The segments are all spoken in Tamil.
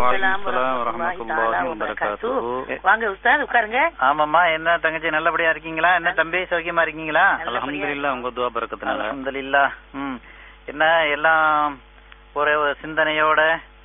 வலைக்கும் சலாம் சலாம் வரஹ்மத்துல்லாஹி வரஹ்மத்துல்லாஹி வபரகாத்துஹு. வபரகாத்துஹு. வாங்க உஸ்தாத் உட்காருங்க ஆமாம்மா என்ன தங்கச்சி நல்லபடியா இருக்கீங்களா என்ன தம்பி சௌக்கியமா இருக்கீங்களா அல்ஹம்துலில்லாஹ் உங்க துவா பரக்கத்துனால அல்ஹம்துலில்லாஹ் ம் என்ன எல்லாம் ஒரே ஒரு சிந்தனையோட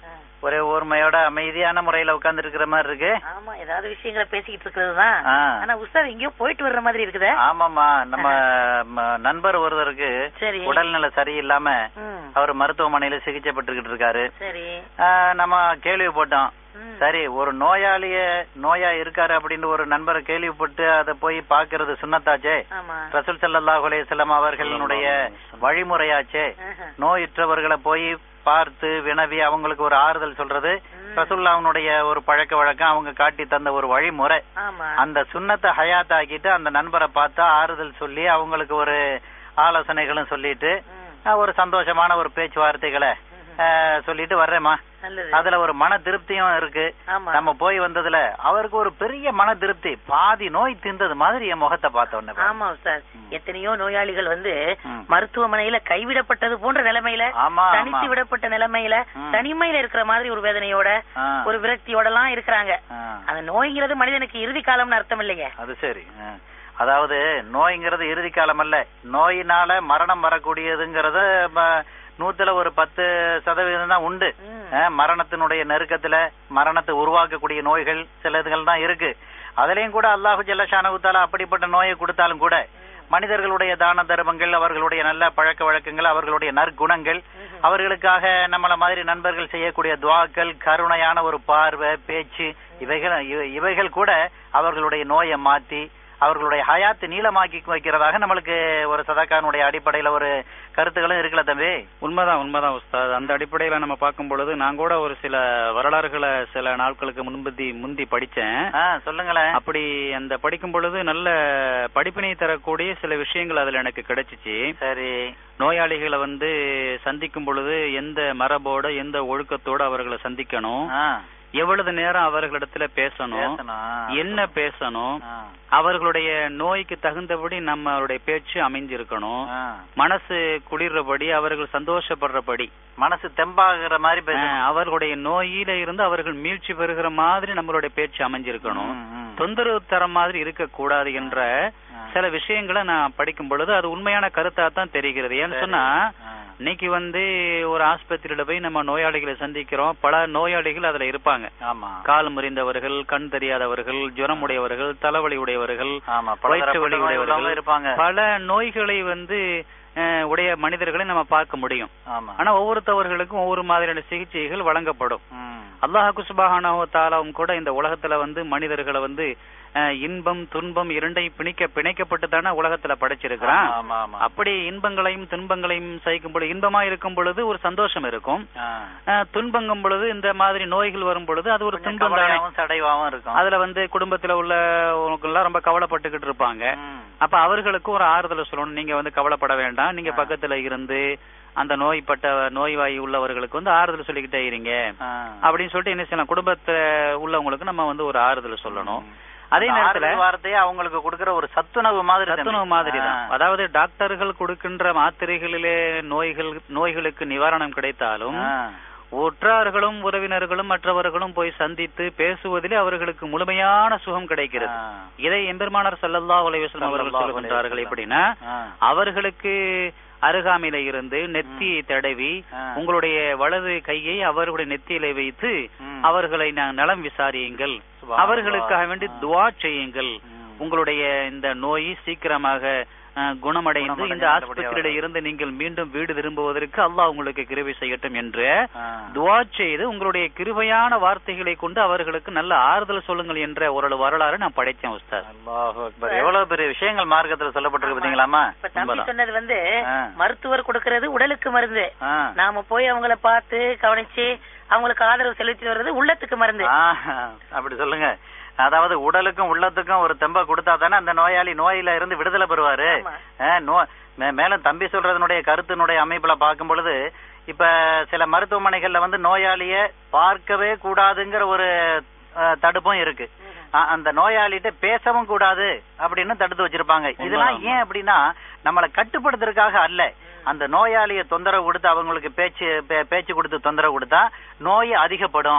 ஒரே ஓர்மையோட அமைதியான முறையில உட்கார்ந்து இருக்கிற மாதிரி இருக்கு ஆமா ஏதாவது விஷயங்களை பேசிக்கிட்டு இருக்கிறது தான் ஆ. ஆனா உஸ்தாத் எங்கேயோ போயிட்டு வர்ற மாதிரி இருக்குதே ஆமாம்மா நம்ம ம, நண்பர் ஒருவருக்கு சரி உடல்நிலை சரியில்லாம ம், அவர் மருத்துவமனையில சிகிச்சை பெற்றுக்கிட்டு இருக்காரு சரி ஆ, நம்ம கேள்விப்பட்டோம் ம், சரி ஒரு நோயாளிய நோயா இருக்காரு அப்படின்னு ஒரு நண்பரை கேள்விப்பட்டு அதை போய் பாக்குறது சுண்ணத்தாச்சே ஆமா ரசூல் ஸல்லல்லாஹு அலைஹி வஸல்லம் அவர்களுடைய வழிமுறையாச்சே ஆஹா. நோயுற்றவர்களை போய் பார்த்து வினவி அவங்களுக்கு ஒரு ஆறுதல் சொல்றது ம், ரசூல்லாவுடைய ஒரு பழக்க வழக்கம் அவங்க காட்டி தந்த ஒரு வழிமுறை ஆமா அந்த சுண்ணத்தை ஹயாத் ஆக்கிட்டு அந்த நண்பரை பார்த்தா ஆறுதல் சொல்லி அவங்களுக்கு ஒரு ஆலோசனைகளும் சொல்லிட்டு ம், அஹ், ஒரு சந்தோஷமான ஒரு பேச்சுவார்த்தைகளை ம், அஹ், சொல்லிட்டு வர்றேம்மா நல்லது அதுல ஒரு மன திருப்தியும் இருக்கு ஆமா நம்ம போய் வந்ததுல அவருக்கு ஒரு பெரிய மன திருப்தி பாதி நோய் திந்தது மாதிரி என் முகத்தை பார்த்த உடனே ஆமா உஸ்தாத் எத்தனையோ நோயாளிகள் வந்து ம். மருத்துவமனையில கைவிடப்பட்டது போன்ற நிலைமையில ஆமா தனித்து ஆமா விடப்பட்ட நிலைமையில ம். தனிமையில இருக்கிற மாதிரி ஒரு வேதனையோட ஆ, ஒரு விரக்தியோட எல்லாம் இருக்கிறாங்க ஆ. அந்த நோய்ங்கிறது மனிதனுக்கு இறுதி காலம்னு அர்த்தம் இல்லைங்க அது சரி ஆ. அதாவது நோய்ங்கிறது இறுதி காலம் அல்ல நோயினால மரணம் வரக்கூடியதுங்கிறது ம- நூத்துல ஒரு பத்து சதவீதம் தான் உண்டு ம். ஆ, மரணத்தினுடைய நெருக்கத்துல மரணத்தை உருவாக்கக்கூடிய நோய்கள் சில இதுகள் தான் இருக்கு அதுலயும் கூட அல்லாஹு ஜல்லஷானகுத்தால அப்படிப்பட்ட நோயை கொடுத்தாலும் கூட மனிதர்களுடைய தான தர்மங்கள் அவர்களுடைய நல்ல பழக்க வழக்கங்கள் அவர்களுடைய நற்குணங்கள் அவர்களுக்காக நம்மள மாதிரி நண்பர்கள் செய்யக்கூடிய துவாக்கள் கருணையான ஒரு பார்வை பேச்சு இவைகள் இவ- இவைகள் கூட அவர்களுடைய நோயை மாத்தி அவர்களுடைய ஹயாத்து நீளமாக்கி வைக்கிறதாக நம்மளுக்கு ஒரு சதக்கானுடைய அடிப்படையில ஒரு கருத்துக்களும் இருக்குல்ல தம்பி உண்மைதான் உண்மைதான் உஸ்தாத் அந்த அடிப்படையில நம்ம பார்க்கும் பொழுது நான் கூட ஒரு சில வரலாறுகளை சில நாட்களுக்கு முன்பதி முந்தி படிச்சேன் ஆ சொல்லுங்களேன் அப்படி அந்த படிக்கும் பொழுது நல்ல படிப்பினை தரக்கூடிய சில விஷயங்கள் அதுல எனக்கு கிடைச்சிச்சு சரி நோயாளிகளை வந்து சந்திக்கும் பொழுது எந்த மரபோட எந்த ஒழுக்கத்தோட அவர்களை சந்திக்கணும் ஆ, எவ்வளவு நேரம் அவர்களிடத்துல பேசணும் பேசணும். என்ன பேசணும் ஆ, அவர்களுடைய நோய்க்கு தகுந்தபடி நம்மளுடைய பேச்சு அமைஞ்சிருக்கணும் ஆ. மனசு குளிர்றபடி அவர்கள் சந்தோஷப்படுறபடி மனசு தெம்பாகிற மாதிரி பேசணும் அஹ், அவர்களுடைய நோயில இருந்து அவர்கள் மீழ்ச்சி பெறுகிற மாதிரி நம்மளுடைய பேச்சு அமைஞ்சிருக்கணும் ம், ம். தொந்தரவு தர மாதிரி இருக்கக்கூடாது என்ற ஆ. சில விஷயங்களை நான் படிக்கும் பொழுது அது உண்மையான கருத்தா தான் தெரிகிறது ஏன்னு சரி. சொன்னா ஆ. இன்னைக்கு வந்து ஒரு ஆஸ்பத்திரியில போய் நம்ம நோயாளிகளை சந்திக்கிறோம் பல நோயாளிகள் அதுல இருப்பாங்க ஆமா கால் முறிந்தவர்கள் கண் தெரியாதவர்கள் ஜுரம் உடையவர்கள் தலைவலி உடையவர்கள் ஆமா வயிற்று வலி பலதரப்பட்ட நோய் உள்ளவங்க உடையவர்கள் இருப்பாங்க பல நோய்களை வந்து அஹ், உடைய மனிதர்களை நம்ம பார்க்க முடியும் ஆமா ஆனா ஒவ்வொருத்தவர்களுக்கும் ஒவ்வொரு மாதிரியான சிகிச்சைகள் வழங்கப்படும் ம். அல்லாஹ் சுபஹானஹு தாலாவும் கூட இந்த உலகத்துல வந்து மனிதர்களை வந்து அஹ், இன்பம் துன்பம் இரண்டையும் பிணிக்க பிணைக்கப்பட்டு தானே உலகத்துல படைச்சிருக்கிறான் ஆமா, ஆமா ஆமா அப்படி இன்பங்களையும் துன்பங்களையும் சகிக்கும் பொழுது இன்பமா இருக்கும் பொழுது ஒரு சந்தோஷம் இருக்கும் ஆ. அஹ், துன்பங்கும் பொழுது இந்த மாதிரி நோய்கள் வரும் பொழுது அது ஒரு கொஞ்சம் துன்பம் தானே கவலையாவும் சடைவாவும் இருக்கும் அதுல வந்து குடும்பத்துல உள்ள எல்லாம் ரொம்ப கவலைப்பட்டுக்கிட்டு இருப்பாங்க ம். அப்ப அவர்களுக்கு ஒரு ஆறுதலை சொல்லணும் நீங்க வந்து கவலைப்பட வேண்டாம் நீங்க ஆ. பக்கத்துல இருந்து அந்த நோய்பட்ட நோய்வாய் உள்ளவர்களுக்கு வந்து ஆறுதல் சொல்லிக்கிட்டே இருங்க ஆ. அப்படின்னு சொல்லிட்டு என்ன செய்யலாம் குடும்பத்துல உள்ளவங்களுக்கு நம்ம வந்து ஒரு ஆறுதல் சொல்லணும் ம். அதே அந்த நேரத்துல ஆறுதல் வார்த்தையே அவங்களுக்கு கொடுக்கிற ஒரு சத்துணவு மாதிரி தம்பி. சத்துணவு மாதிரி தான் ஆ. அதாவது டாக்டர்கள் கொடுக்கின்ற மாத்திரைகளிலே நோய்கள் நோய்களுக்கு நிவாரணம் கிடைத்தாலும் ஆ. உற்றார்களும் உறவினர்களும் மற்றவர்களும் போய் சந்தித்து பேசுவதிலே அவர்களுக்கு முழுமையான சுகம் கிடைக்கிறது ஆ. இதை எம்பெருமானார் ஸல்லல்லாஹு அலைஹி வஸல்லம் அவர்கள் ஸல்லல்லாஹு அலைஹி சொல்கின்றார்கள் வஸல்லம். எப்படின்னா ஆ. அவர்களுக்கு அருகாமையில இருந்து நெத்தியை தடவி ஆ. உங்களுடைய வலது கையை அவர்களுடைய நெத்தியில வைத்து ம். அவர்களை நான் நலம் விசாரியுங்கள் சுப்ஹானல்லாஹ். அவர்களுக்காக வேண்டி ஆ. துவா செய்யுங்கள் ம். உங்களுடைய இந்த நோய் சீக்கிரமாக அஹ், குணமடைந்து குணமடைந்து இந்த நல்லபடியா ஆஸ்பத்திரியில வரும். இருந்து நீங்கள் மீண்டும் வீடு திரும்புவதற்கு அல்லாஹ் உங்களுக்கு கிருபை செய்யட்டும் என்று ஆ. துவா செய்து உங்களுடைய கிருபையான வார்த்தைகளை கொண்டு அவர்களுக்கு நல்ல ஆறுதல் சொல்லுங்கள் என்ற ஒரு வரலாறு நான் படைச்சேன் உஸ்தாத் அல்லாஹு அக்பர் எவ்வளவு பெரிய விஷயங்கள் மார்க்கத்துல சொல்லப்பட்டிருக்கு பாத்தீங்களாமா இப்ப தம்பி உண்மைதான். சொன்னது வந்து ஆ. மருத்துவர் கொடுக்கறது உடலுக்கு மருந்து ஆ. நாம போய் அவங்கள பார்த்து கவனிச்சு அவங்களுக்கு ஆதரவு செலுத்தி வர்றது உள்ளத்துக்கு மருந்து ஆ, அப்படி சொல்லுங்க அதாவது உடலுக்கும் உள்ளத்துக்கும் ஒரு தெம்ப கொடுத்தா தானே அந்த நோயாளி நோயில இருந்து விடுதலை பெறுவாரு ஆமா. ஆ, நோ- மே- மேலும் தம்பி சொல்றதனுடைய கருத்தினுடைய அமைப்புல பார்க்கும் பொழுது இப்ப சில மருத்துவமனைகள்ல வந்து நோயாளிய பார்க்கவே கூடாதுங்கிற ஒரு ஆ, தடுப்பும் இருக்கு ஆ, அந்த நோயாளிகிட்ட பேசவும் கூடாது அப்படின்னு தடுத்து வச்சிருப்பாங்க இதெல்லாம் உண்மைதான். ஏன் அப்படின்னா நம்மளை கட்டுப்படுத்துறதுக்காக அல்ல அந்த நோயாளிய தொந்தரவு கொடுத்து அவங்களுக்கு பேச்சு பே- பேச்சு கொடுத்து தொந்தரவு கொடுத்தா நோய் அதிகப்படும்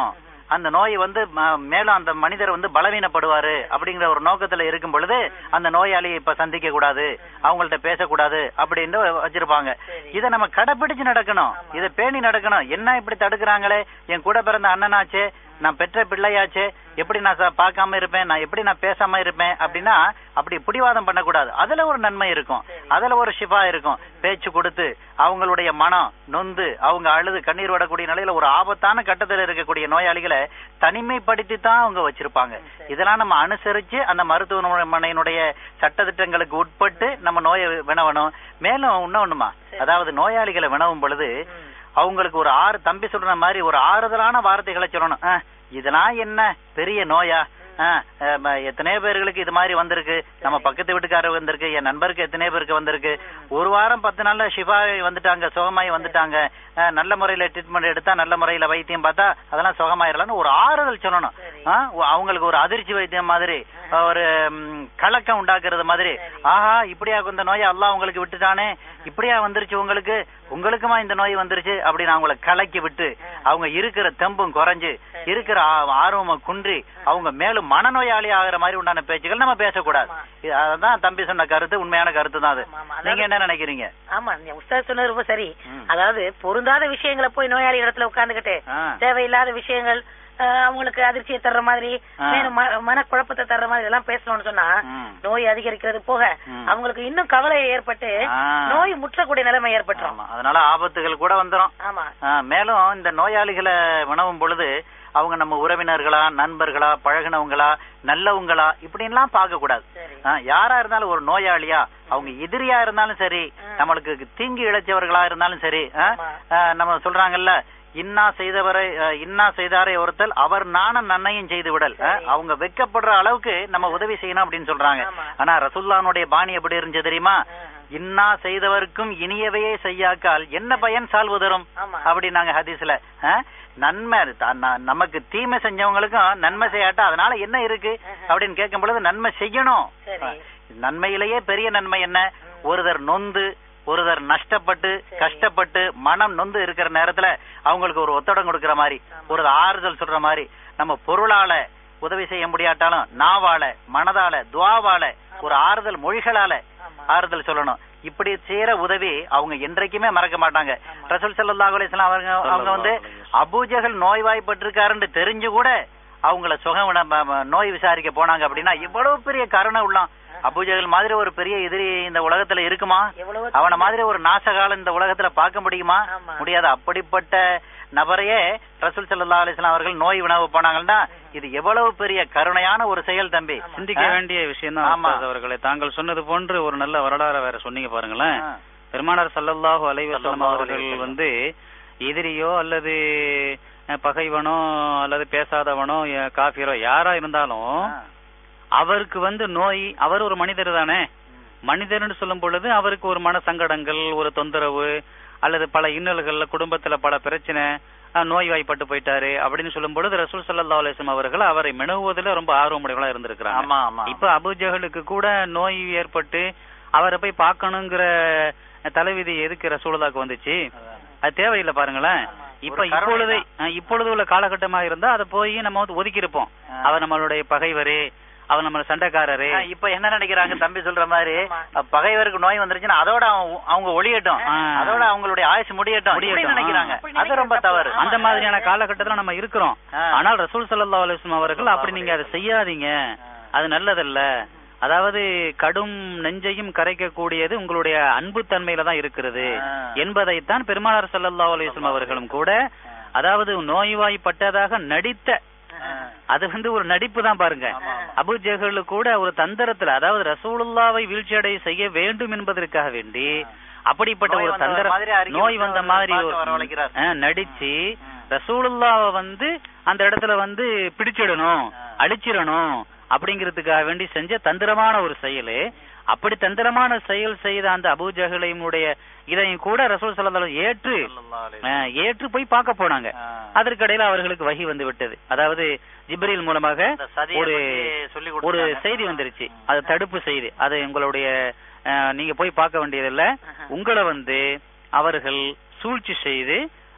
அந்த நோய் வந்து ம- மேலும் அந்த மனிதர் வந்து பலவீனப்படுவாரு அப்படிங்கிற ஒரு நோக்கத்துல இருக்கும் பொழுது அந்த நோயாளியை இப்ப சந்திக்க கூடாது அவங்கள்ட்ட பேசக்கூடாது அப்படின்னு வச்சிருப்பாங்க சரி. இதை நம்ம கடைபிடிச்சு நடக்கணும் ஆமா. இதை பேணி நடக்கணும் என்ன இப்படி தடுக்கிறாங்களே என் கூட பிறந்த அண்ணனாச்சே நான் பெற்ற பிள்ளையாச்சே எப்படி நான் ச- பார்க்காம இருப்பேன் நான் எப்படி நான் பேசாம இருப்பேன் அப்படின்னா அப்படி பிடிவாதம் பண்ணக்கூடாது அதுல ஒரு நன்மை இருக்கும் சரி. அதுல ஒரு ஷிஃபா இருக்கும் பேச்சு கொடுத்து அவங்களுடைய மனம் நொந்து அவங்க அழுது கண்ணீர் விடக்கூடிய நிலையில ஒரு ஆபத்தான கட்டத்தில் இருக்கக்கூடிய நோயாளிகளை தனிமைப்படுத்தி தான் அவங்க வச்சிருப்பாங்க இதெல்லாம் நம்ம அனுசரிச்சு அந்த மருத்துவமனையினுடைய சட்டதிட்டங்களுக்கு உட்பட்டு நம்ம நோயை வினவணும் மேலும் இன்னொன்னுமா அதாவது நோயாளிகளை வினவும் பொழுது ம். அவங்களுக்கு ஒரு ஆறு தம்பி சொல்ற மாதிரி ஒரு ஆறுதலான வார்த்தைகளை சொல்லணும் "ஆ, இதெல்லாம் என்ன பெரிய நோயா ஆ, அஹ், ம- எத்தனையோ பேர்களுக்கு இது மாதிரி வந்திருக்கு நம்ம பக்கத்து வீட்டுக்காரர் வந்திருக்கு என் நண்பருக்கு எத்தனையோ பேருக்கு வந்திருக்கு ஒரு வாரம் பத்து நாள்ல சிவாய் வந்துட்டாங்க சுகமாயி வந்துட்டாங்க அஹ், நல்ல முறையில ட்ரீட்மெண்ட் எடுத்தா நல்ல முறையில வைத்தியம் பார்த்தா அதெல்லாம் சுகமாயிரலாம்னு ஒரு ஆறுதல் சொல்லணும் சரி. ஆ, ஒ- அவங்களுக்கு ஒரு அதிர்ச்சி வைத்தியம் மாதிரி ஒரு ம், கலக்கம் உண்டாக்குறது மாதிரி ஆஹா இப்படியா இந்த நோயை அல்லாஹ் உங்களுக்கு விட்டுட்டானே இப்படியா வந்துருச்சு உங்களுக்கு உங்களுக்குமா இந்த நோய் வந்துருச்சு அப்படின்னு அவங்கள கலக்கி விட்டு அவங்க இருக்கிற தெம்பும் குறைஞ்சு இருக்கிற ஆ- ஆர்வமும் குன்றி அவங்க மேலும் மனநோயாளி ஆகிற மாதிரி உண்டான பேச்சுகள் நம்ம பேசக்கூடாது ஆமா. இது- அதான் தம்பி சொன்ன கருத்து உண்மையான கருத்து தான் அது ஆமா, ஆமா. நீங்க என்ன நினைக்கிறீங்க ஆமா நீ உஸ்தாத் சொன்னது ரொம்ப சரி ம். அதாவது பொருந்தாத விஷயங்களை போய் நோயாளி இடத்துல உட்கார்ந்துகிட்டு ஆ. தேவையில்லாத விஷயங்கள் அஹ், அவங்களுக்கு அதிர்ச்சியை தர்ற மாதிரி ஆ. மேலும் ம- மனக்குழப்பத்தை தர்ற மாதிரி எல்லாம் பேசணும்னு சொன்னா ம். நோய் அதிகரிக்கிறது போக ம். அவங்களுக்கு இன்னும் கவலை ஏற்பட்டு ஆ. நோய் முற்றக்கூடிய நிலைமை ஏற்பட்டுரும் ஆமா. அதனால ஆபத்துகள் கூட வந்துரும் ஆமா ஆ, மேலும் இந்த நோயாளிகளை வினவும் பொழுது அவங்க நம்ம உறவினர்களா நண்பர்களா பழகினவங்களா நல்லவங்களா இப்படின்லாம் பார்க்க கூடாது சரி ஆ, யாரா இருந்தாலும் ஒரு நோயாளியா அவங்க எதிரியா இருந்தாலும் சரி ம். நம்மளுக்கு தீங்கு இழைச்சவர்களா இருந்தாலும் சரி ஆ, ஆமா. ஆ, நம்ம சொல்றாங்கல்ல இன்னா செய்தவரை ஆ, இன்னா செய்தாரை ஒருத்தல் அவர் நானும் நன்மையும் செய்து விடல் ஆ, சரி. அவங்க வெட்கப்படுற அளவுக்கு நம்ம உதவி செய்யணும் அப்படின்னு சொல்றாங்க ஆமா. ஆனா ரசுல்லானுடைய பாணி எப்படி இருந்துச்சு தெரியுமா ஆ. இன்னா செய்தவர்க்கும் இனியவையே செய்யாக்கால் என்ன பயன் சால்வு தரும் ஆமா. அப்படின்னாங்க ஹதீஸ்ல ஆ? நன்மை த- ந- நமக்கு தீமை செஞ்சவங்களுக்கும் நன்மை செய்யாட்டா அதனால என்ன இருக்கு அப்படின்னு கேட்கும் பொழுது நன்மை செய்யணும் சரி. நன்மையிலேயே பெரிய நன்மை என்ன ஒருதர் நொந்து ஒருதர் நஷ்டப்பட்டு சரி. கஷ்டப்பட்டு மனம் நொந்து இருக்கிற நேரத்துல அவங்களுக்கு ஒரு ஒத்தடம் கொடுக்கிற மாதிரி ஒரு ஆறுதல் சொல்ற மாதிரி நம்ம பொருளால உதவி செய்ய முடியாட்டாலும் நாவால மனதால துவாவால ஒரு ஆறுதல் மொழிகளால ஆமா. ஆறுதல் சொல்லணும் இப்படி செய்யற உதவி அவங்க என்றைக்குமே மறக்க மாட்டாங்க ஆமா. ரசூல் ஸல்லல்லாஹு அலைஹி வஸல்லம் அவங்க அவங்க வந்து அபூஜஹல் நோய்வாய்ப்பட்டிருக்காருன்னு தெரிஞ்சு கூட அவங்கள சுகம் விட- ம- ம- நோய் விசாரிக்க போனாங்க அப்படின்னா இவ்வளவு பெரிய கருணை உள்ளம் அபூஜஹல் மாதிரி ஒரு பெரிய எதிரி இந்த உலகத்துல இருக்குமா எவ்வளவோ அவன மாதிரி ஒரு நாசகாலம் இந்த உலகத்துல பார்க்க முடியுமா ஆமா. முடியாது அப்படிப்பட்ட நபரையே ரசூல் ஸல்லல்லாஹு அலைஹி வஸல்லம் அவர்கள் நோய் வினவு போனாங்கன்னா இது எவ்வளவு பெரிய கருணையான ஒரு செயல் தம்பி சிந்திக்க ஆ? வேண்டிய விஷயம் தான் ஆமா. அவர்களே தாங்கள் சொன்னது போன்று ஒரு நல்ல வரலாறு வேற சொன்னீங்க பாருங்களேன் ஆ. பெருமானார் ஸல்லல்லாஹு அலைஹி வஸல்லம் ஸல்லல்லாஹு அலைஹி அவர்கள் வஸல்லம். வந்து எதிரியோ அல்லது அஹ், பகைவனோ அல்லது பேசாதவனோ அஹ், காஃபிரோ யாரா இருந்தாலும் ஆ. அவருக்கு வந்து நோய் அவர் ஒரு மனிதர் தானே மனிதர்னு சொல்லும் பொழுது அவருக்கு ஒரு மன சங்கடங்கள் ஒரு தொந்தரவு அல்லது பல இன்னல்கள்ல குடும்பத்துல பல பிரச்சனை அஹ், நோய்வாய்ப்பட்டு போயிட்டாரு அப்படின்னு சொல்லும் பொழுது ரசூல் ஸல்லல்லாஹு அலைஹி வஸல்லம் அவர்கள் அவரை மெனவுவதில் ரொம்ப ஆர்வமுடையவங்களா இருந்திருக்கிறாங்க ஆமா ஆமா இப்ப அபுஜஹலுக்கு கூட நோய் ஏற்பட்டு அவரை போய் பார்க்கணுங்கிற தலைவிதி எதுக்கு ரசூலுல்லாக்கு வந்துச்சு அது தேவையில்லை பாருங்களேன் இப்ப ஒரு கருணை இப்பொழுது அஹ், இப்பொழுது உள்ள காலகட்டமா இருந்தா அதை போய் நம்ம வந்து ஒதுக்கி இருப்போம் ஆ. அவர் நம்மளுடைய பகைவரு அவர் நம்ம சண்டைக்காரரு ஆ, இப்ப என்ன நினைக்கிறாங்க தம்பி சொல்ற மாதிரி ஆமா. அ, பகைவருக்கு நோய் வந்துருச்சுன்னா அதோட அவங்க- அவங்க ஒளியட்டும் ஆ. அதோட அவங்களுடைய ஆயுசு முடியட்டும் முடியட்டும். இப்படி நினைக்கிறாங்க அப்படி அது ரொம்ப நினைக்கிறது தவறு தப்பு. அந்த மாதிரியான காலகட்டத்துல நம்ம இருக்கிறோம் ஆ. ஆனால் ரசூல் ஸல்லல்லாஹு அலைஹி வஸல்லம் அவர்கள் அப்படி நீங்க அதை செய்யாதீங்க அது நல்லதல்ல அதாவது கடும் நெஞ்சையும் கரைக்கக்கூடியது உங்களுடைய அன்பு தன்மையில தான் இருக்கிறது ஆ. என்பதைத்தான் பெருமானார் ஸல்லல்லாஹு அலைஹி வஸல்லம் அவர்களும் கூட அதாவது நோய்வாய்ப்பட்டதாக நடித்த ஆ. அது வந்து ஒரு நடிப்பு தான் பாருங்க ஆமா, ஆமா. அபு ஜஹல் கூட ஒரு தந்திரத்துல அதாவது ரசூலுல்லாவை வீழ்ச்சியடைய செய்ய வேண்டும் என்பதற்காக வேண்டி அப்படிப்பட்ட நோய் ஒரு வந்த தந்திர மாதிரி அறிக்கை நோய் விட்டு வந்த அவர் மாதிரி பார்க்க ஒரு- வரவழைக்கிறார். ஆ, நடிச்சு ரசூலுல்லாவை வந்து அந்த இடத்துல வந்து பிடிச்சிடணும் அழிச்சிடணும் அப்படிங்கிறதுக்காக வேண்டி செஞ்ச தந்திரமான ஒரு செயல் அப்படி தந்திரமான செயல் செய்த அந்த அபூஜகலையுடைய இதையும் கூட ரசூல் ஸல்லல்லாஹு அலைஹி ஏற்று ஸல்லல்லாஹு அலைஹி ஆ, ஏற்று போய் பார்க்க போனாங்க ஆ. அதற்கிடையில அவர்களுக்கு வகி வந்து விட்டது அதாவது ஜிப்ரீல் மூலமாக இந்த சதியை ஒரு பத்தி சொல்லி ஒரு கொடுத்தாங்க. செய்தி வந்துருச்சு அது தடுப்பு செய்தி அது உங்களுடைய அஹ், நீங்க போய் பார்க்க வேண்டியதில்ல ஆஹா. உங்களை வந்து அவர்கள் சூழ்ச்சி செய்து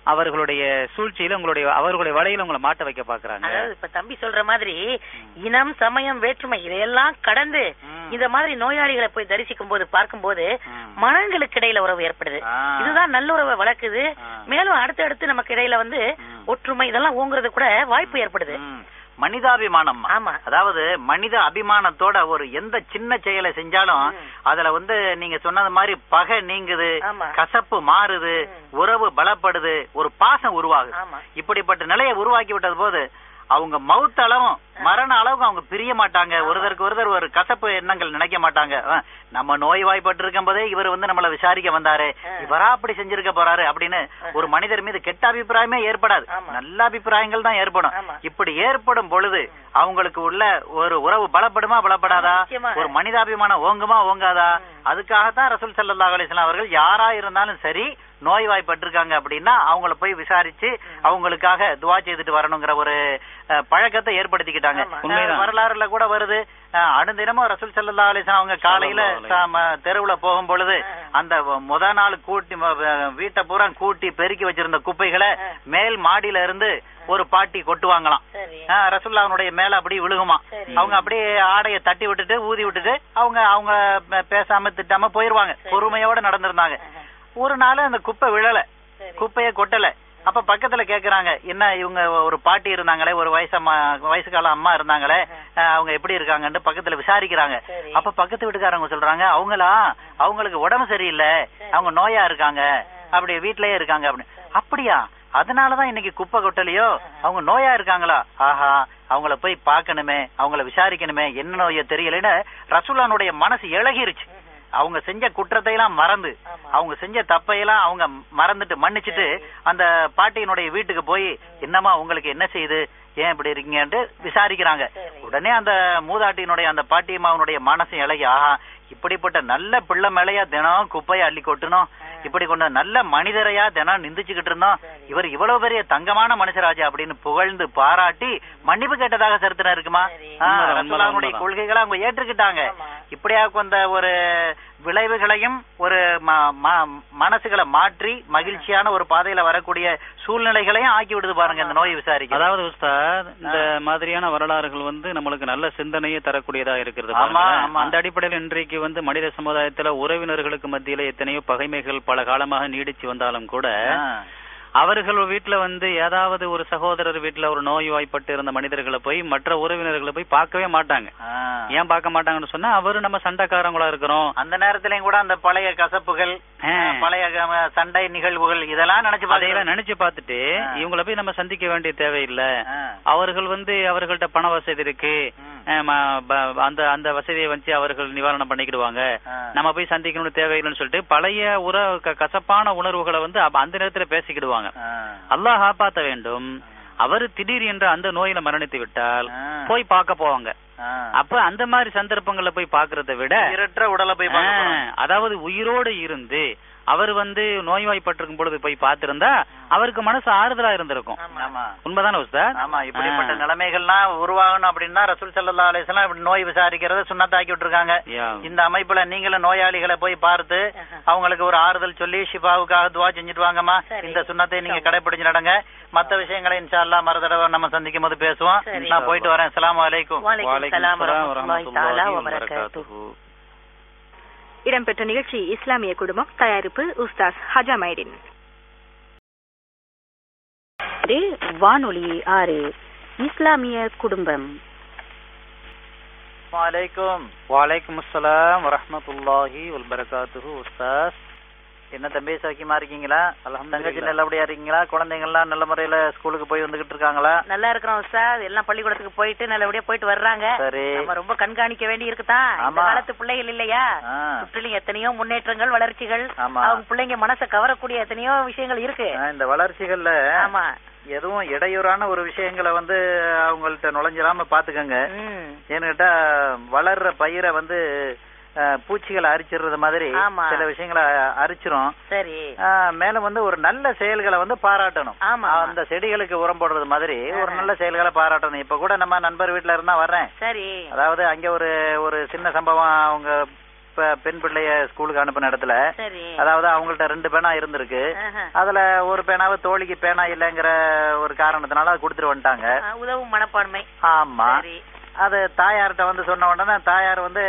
அவர்களுடைய சூழ்ச்சியில உங்களுடைய அவர்களுடைய வலையில உங்களை மாட்ட வைக்க பாக்குறாங்க அதாவது இப்ப தம்பி சொல்ற மாதிரி இனம் சமயம் வேற்றுமை இதையெல்லாம் கடந்து ம். இந்த மாதிரி நோயாளிகளை போய் தரிசிக்கும் போது பார்க்கும் போது ம். மனங்களுக்கு இடையில உறவு ஏற்படுது ஆ. இதுதான் நல்லுறவை வளர்க்குது ஆ. மேலும் அடுத்தடுத்து நமக்கு இடையில வந்து ம். ஒற்றுமை இதெல்லாம் ஓங்குறது கூட வாய்ப்பு ஏற்படுது ம். மனிதாபிமானம் ஆமா அதாவது மனித அபிமானத்தோட ஒரு எந்த சின்ன செயலை செஞ்சாலும் ம். அதுல வந்து நீங்க சொன்னது மாதிரி பகை நீங்குது ஆமா. கசப்பு மாறுது ம். உறவு பலப்படுது ஒரு பாசம் உருவாகுது ஆமா இப்படிப்பட்ட நிலையை உருவாக்கி விட்டது போது அவங்க மவுத் அளவும் மரண அளவுக்கு அவங்க பிரிய மாட்டாங்க ஒருத்தருக்கு ஒருத்தர் ஒரு கசப்பு எண்ணங்கள் நினைக்க மாட்டாங்க அஹ், நம்ம நோய்வாய்ப்பட்டு இருக்கும் போதே இவர் வந்து நம்மள விசாரிக்க வந்தாரு ஆ. இவரா அப்படி செஞ்சிருக்க போறாரு அப்படின்னு ஒரு மனிதர் மீது கெட்ட அபிப்பிராயமே ஏற்படாது ஆமா. நல்ல அபிப்பிராயங்கள் தான் ஏற்படும் ஆமா. இப்படி ஏற்படும் பொழுது அவங்களுக்கு உள்ள ஒரு உறவு பலப்படுமா பலப்படாதா ஆமா, நிச்சயமாக. ஒரு மனிதாபிமானம் ஓங்குமா ஓங்காதா ம். அதுக்காகத்தான் ரசூல் ஸல்லல்லாஹு அலைஹி வஸல்லம் அவர்கள் யாரா இருந்தாலும் சரி நோய்வாய்ப்பட்டிருக்காங்க அப்படின்னா அவங்கள போய் விசாரிச்சு அவங்களுக்காக துவா செய்துட்டு வரணுங்கிற ஒரு அஹ், பழக்கத்தை ஏற்படுத்திக்கிட்டாங்க ஆமா. உண்மைதான். அஹ், வரலாறுல கூட வருது அஹ், அனுதினமும் ரசூல் ஸல்லல்லாஹு அலைஹி வஸல்லம் அவங்க காலையில ஸல்லல்லாஹு அலைஹி சாம- தெருவுல போகும் பொழுது ஆ. அந்த முத நாள் கூட்டி ம- வ- வீட்டை பூரா கூட்டி பெருக்கி வச்சிருந்த குப்பைகளை ஆ. மேல் மாடியில இருந்து ஒரு பாட்டி கொட்டுவாங்களாம் சரி ஆஹ் ரசூல்லாவுடைய மேல அப்படி விழுகுமா சரி. அவங்க அப்படியே ஆடைய தட்டி விட்டுட்டு ஊதி விட்டுட்டு அவங்க அவங்க பே- பேசாம திட்டாம போயிருவாங்க சரி. பொறுமையோட நடந்திருந்தாங்க ஆஹா. ஒரு நாள் அந்த குப்பை விழல சரி. குப்பைய கொட்டல அப்ப பக்கத்துல கேக்குறாங்க என்ன இவங்க ஒரு பாட்டி இருந்தாங்களே ஒரு வயசம்மா வயசுக்கால அம்மா இருந்தாங்களே ஆஹ் அவங்க எப்படி இருக்காங்கன்னு பக்கத்துல விசாரிக்கிறாங்க சரி. அப்ப பக்கத்து வீட்டுக்காரங்க சொல்றாங்க அவங்களா அவங்களுக்கு உடம்பு சரியில்லை அவங்க நோயா இருக்காங்க அப்படி வீட்லயே இருக்காங்க அப்படின்னு அப்படியா அதனாலதான் இன்னைக்கு குப்பை கொட்டலையோ அவங்க நோயா இருக்காங்களா ஆஹா அவங்கள போய் பார்க்கணுமே அவங்கள விசாரிக்கணுமே என்ன நோயோ தெரியலன்னு ரசூலானுடைய மனசு இழகிருச்சு அவங்க செஞ்ச குற்றத்தை எல்லாம் மறந்து ஆமா. அவங்க செஞ்ச தப்பையெல்லாம் அவங்க மறந்துட்டு மன்னிச்சிட்டு அந்த பாட்டியினுடைய வீட்டுக்கு போய் என்னம்மா உங்களுக்கு என்ன செய்யுது ஏன் இப்படி இருக்கீங்கன்ட்டு விசாரிக்கிறாங்க சரி. உடனே அந்த மூதாட்டியினுடைய அந்த பாட்டியம்மாவனுடைய மனசு இழகி ஆஹா இப்படிப்பட்ட நல்ல பிள்ளை மேலையா தினம் குப்பையை அள்ளி கொட்டணும் இப்படி கொண்ட நல்ல மனிதரையா தினம் நிந்திச்சுக்கிட்டு இருந்தோம் சரி. இவர் இவ்வளவு பெரிய தங்கமான மனுஷராஜா அப்படின்னு புகழ்ந்து பாராட்டி மன்னிப்பு கேட்டதாக சரித்திரம் இருக்குமா சரி. ஆ, உண்மைதான், ரசூலுல்லாஹ்வுடைய உண்மைதான். கொள்கைகளை அவங்க ஏற்றுக்கிட்டாங்க ஆமா. இப்படியா கொண்ட ஒரு விளைவுகளையும் ஒரு ம- ம- மனசுகளை மாற்றி மகிழ்ச்சியான ஒரு பாதையில வரக்கூடிய சூழ்நிலைகளையும் ஆக்கி விடுது பாருங்க இந்த நோய் விசாரிக்க அதாவது உஸ்தாத் இந்த மாதிரியான வரலாறுகள் வந்து நம்மளுக்கு நல்ல சிந்தனையை தரக்கூடியதா இருக்கிறது ஆமா, பாருங்களேன். ஆமா. அந்த அடிப்படையில் இன்றைக்கு வந்து மனித சமுதாயத்துல உறவினர்களுக்கு மத்தியில எத்தனையோ பகைமைகள் பல காலமாக நீடிச்சு வந்தாலும் கூட அவர்கள் வீட்டுல வந்து ஏதாவது ஒரு சகோதரர் வீட்டுல ஒரு நோய்வாய்ப்பட்டு இருந்த மனிதர்களை போய் மற்ற உறவினர்களை போய் பார்க்கவே மாட்டாங்க ஏன் பார்க்க மாட்டாங்கன்னு சொன்னா அவரு நம்ம சண்டைக்காரங்களா இருக்கிறோம் அந்த நேரத்திலயும் கூட அந்த பழைய கசப்புகள் ஆ. பழைய க- சண்டை நிகழ்வுகள் இதெல்லாம் நினைச்சு அதையெல்லாம் பாத்தீங்கன்னா நினைச்சு பார்த்துட்டு ஆ. இவங்கள போய் நம்ம சந்திக்க வேண்டிய தேவையில்லை அவர்கள் வந்து அவர்கள்ட்ட பண வசதி இருக்கு அஹ் ம- ப- அந்த அந்த வசதியை வச்சு அவர்கள் நிவாரணம் பண்ணிக்கிடுவாங்க நம்ம போய் சந்திக்கணும்னு தேவையில்லைன்னு சொல்லிட்டு பழைய உற க- கசப்பான உணர்வுகளை வந்து அப்ப அந்த நேரத்துல பேசிக்கிடுவாங்க அல்லாஹ் காப்பாத்த வேண்டும் அவர் திடீர் என்று அந்த நோயில மரணித்து விட்டால் போய் பார்க்க போவாங்க அப்ப அந்த மாதிரி சந்தர்ப்பங்கள்ல போய் பார்க்கறதை விட இரற்ற உடலை போய் பார்க்க போறோம். ஆஹ், அதாவது உயிரோடு இருந்து அவர் வந்து நோய்வாய்ப்பட்டிருக்கும் பொழுது போய் பார்த்திருந்தா அவருக்கு மனசு ஆறுதலா இருந்திருக்கும் ஆமா உண்மைதானே உஸ்தாத் ஆமா இப்படிப்பட்ட ஆ. நிலைமைகள்லாம் உருவாகணும் அப்படின்னா ரசூல் ஸல்லல்லாஹு அலைஹி வஸல்லம் இப்படி நோய் விசாரிக்கிறத சுண்ணத்தாக்கி விட்டுருக்காங்க யா. இந்த அமைப்புல நீங்களும் நோயாளிகளை போய் பார்த்து அவங்களுக்கு ஒரு ஆறுதல் சொல்லி ஷிஃபாவுக்காக துவா செஞ்சுட்டு வாங்கம்மா சரி. இந்த சுண்ணத்தை நீங்க கடைபிடிச்சு நடங்க மத்த விஷயங்களை இன்ஷா அல்லாஹ் மறு தடவை நம்ம சந்திக்கும் போது பேசுவோம் சரி. நான் போயிட்டு வரேன் அஸ்ஸலாமு அலைக்கும் வலைக்கும் வலைக்கும் சலாம் ஸலாம் வரஹ்மத்துல்லாஹி தஆலா வரஹ்மத்துல்லாஹி வபரகாத்துஹு. வபரகாத்துஹு. இடம்பெற்ற நிகழ்ச்சி இஸ்லாமிய குடும்பம் தயாரிப்பு உஸ்தாஸ் ஹஜா மைடின் இது வானொலி ஆறு இஸ்லாமிய குடும்பம் அலைக்கும் வலைக்கும் அஸ்ஸலாம் வரஹ்மத்துல்லாஹி வல்பரகாத்துஹு உஸ்தாஸ் என்ன தம்பி சௌக்கியமா இருக்கீங்களா அல்ஹம்துலில்லாஹ். தங்கச்சி நல்லபடியா இருக்கீங்களா குழந்தைங்கள்லாம் நல்ல முறையில ஸ்கூலுக்கு போய் வந்துகிட்டு இருக்காங்களா நல்லா இருக்கிறோம் சார் எல்லாம் பள்ளிக்கூடத்துக்கு போயிட்டு நல்லபடியா போயிட்டு வர்றாங்க சரி நம்ம ரொம்ப கண்காணிக்க வேண்டி இருக்குதான் இந்த ஆமா. காலத்து பிள்ளைகள் இல்லையா ஆ, சுற்றிலும் எத்தனையோ முன்னேற்றங்கள் வளர்ச்சிகள் ஆமா. அவங்க பிள்ளைங்க மனசை கவரக்கூடிய எத்தனையோ விஷயங்கள் இருக்கு ஆ, இந்த வளர்ச்சிகள்ல ஆமா எதுவும் இடையூறான ஒரு விஷயங்களை வந்து அவங்கள்ட்ட நுழைஞ்சிடாம பாத்துக்கோங்க ம். ஏன்னு கேட்டா வளர்ற பயிரை வந்து அஹ், பூச்சிகளை அரிச்சிடுறது மாதிரி ஆமா. சில விஷயங்களை அரிச்சிரும் சரி அஹ், மேலும் வந்து ஒரு நல்ல செயல்களை வந்து பாராட்டணும் ஆமா அந்த செடிகளுக்கு உரம் போடுறது மாதிரி ஒரு நல்ல செயல்களை பாராட்டணும் இப்ப கூட நம்ம நண்பர் வீட்டுல இருந்தா வர்றேன் சரி அதாவது அங்க ஒரு ஒரு சின்ன சம்பவம் அவங்க ப- பெண் பிள்ளைய ஸ்கூலுக்கு அனுப்பின இடத்துல சரி அதாவது அவங்கள்ட்ட ரெண்டு பேனா இருந்திருக்கு ஆஹா. அதுல ஒரு பேனாவை தோழிக்கு பேனா இல்லைங்கிற ஒரு காரணத்தினால அதை கொடுத்துட்டு வந்துட்டாங்க ஆ, உதவும் மனப்பான்மை ஆமா சரி அது தாயார்கிட்ட வந்து சொன்ன உடனே தாயார் வந்து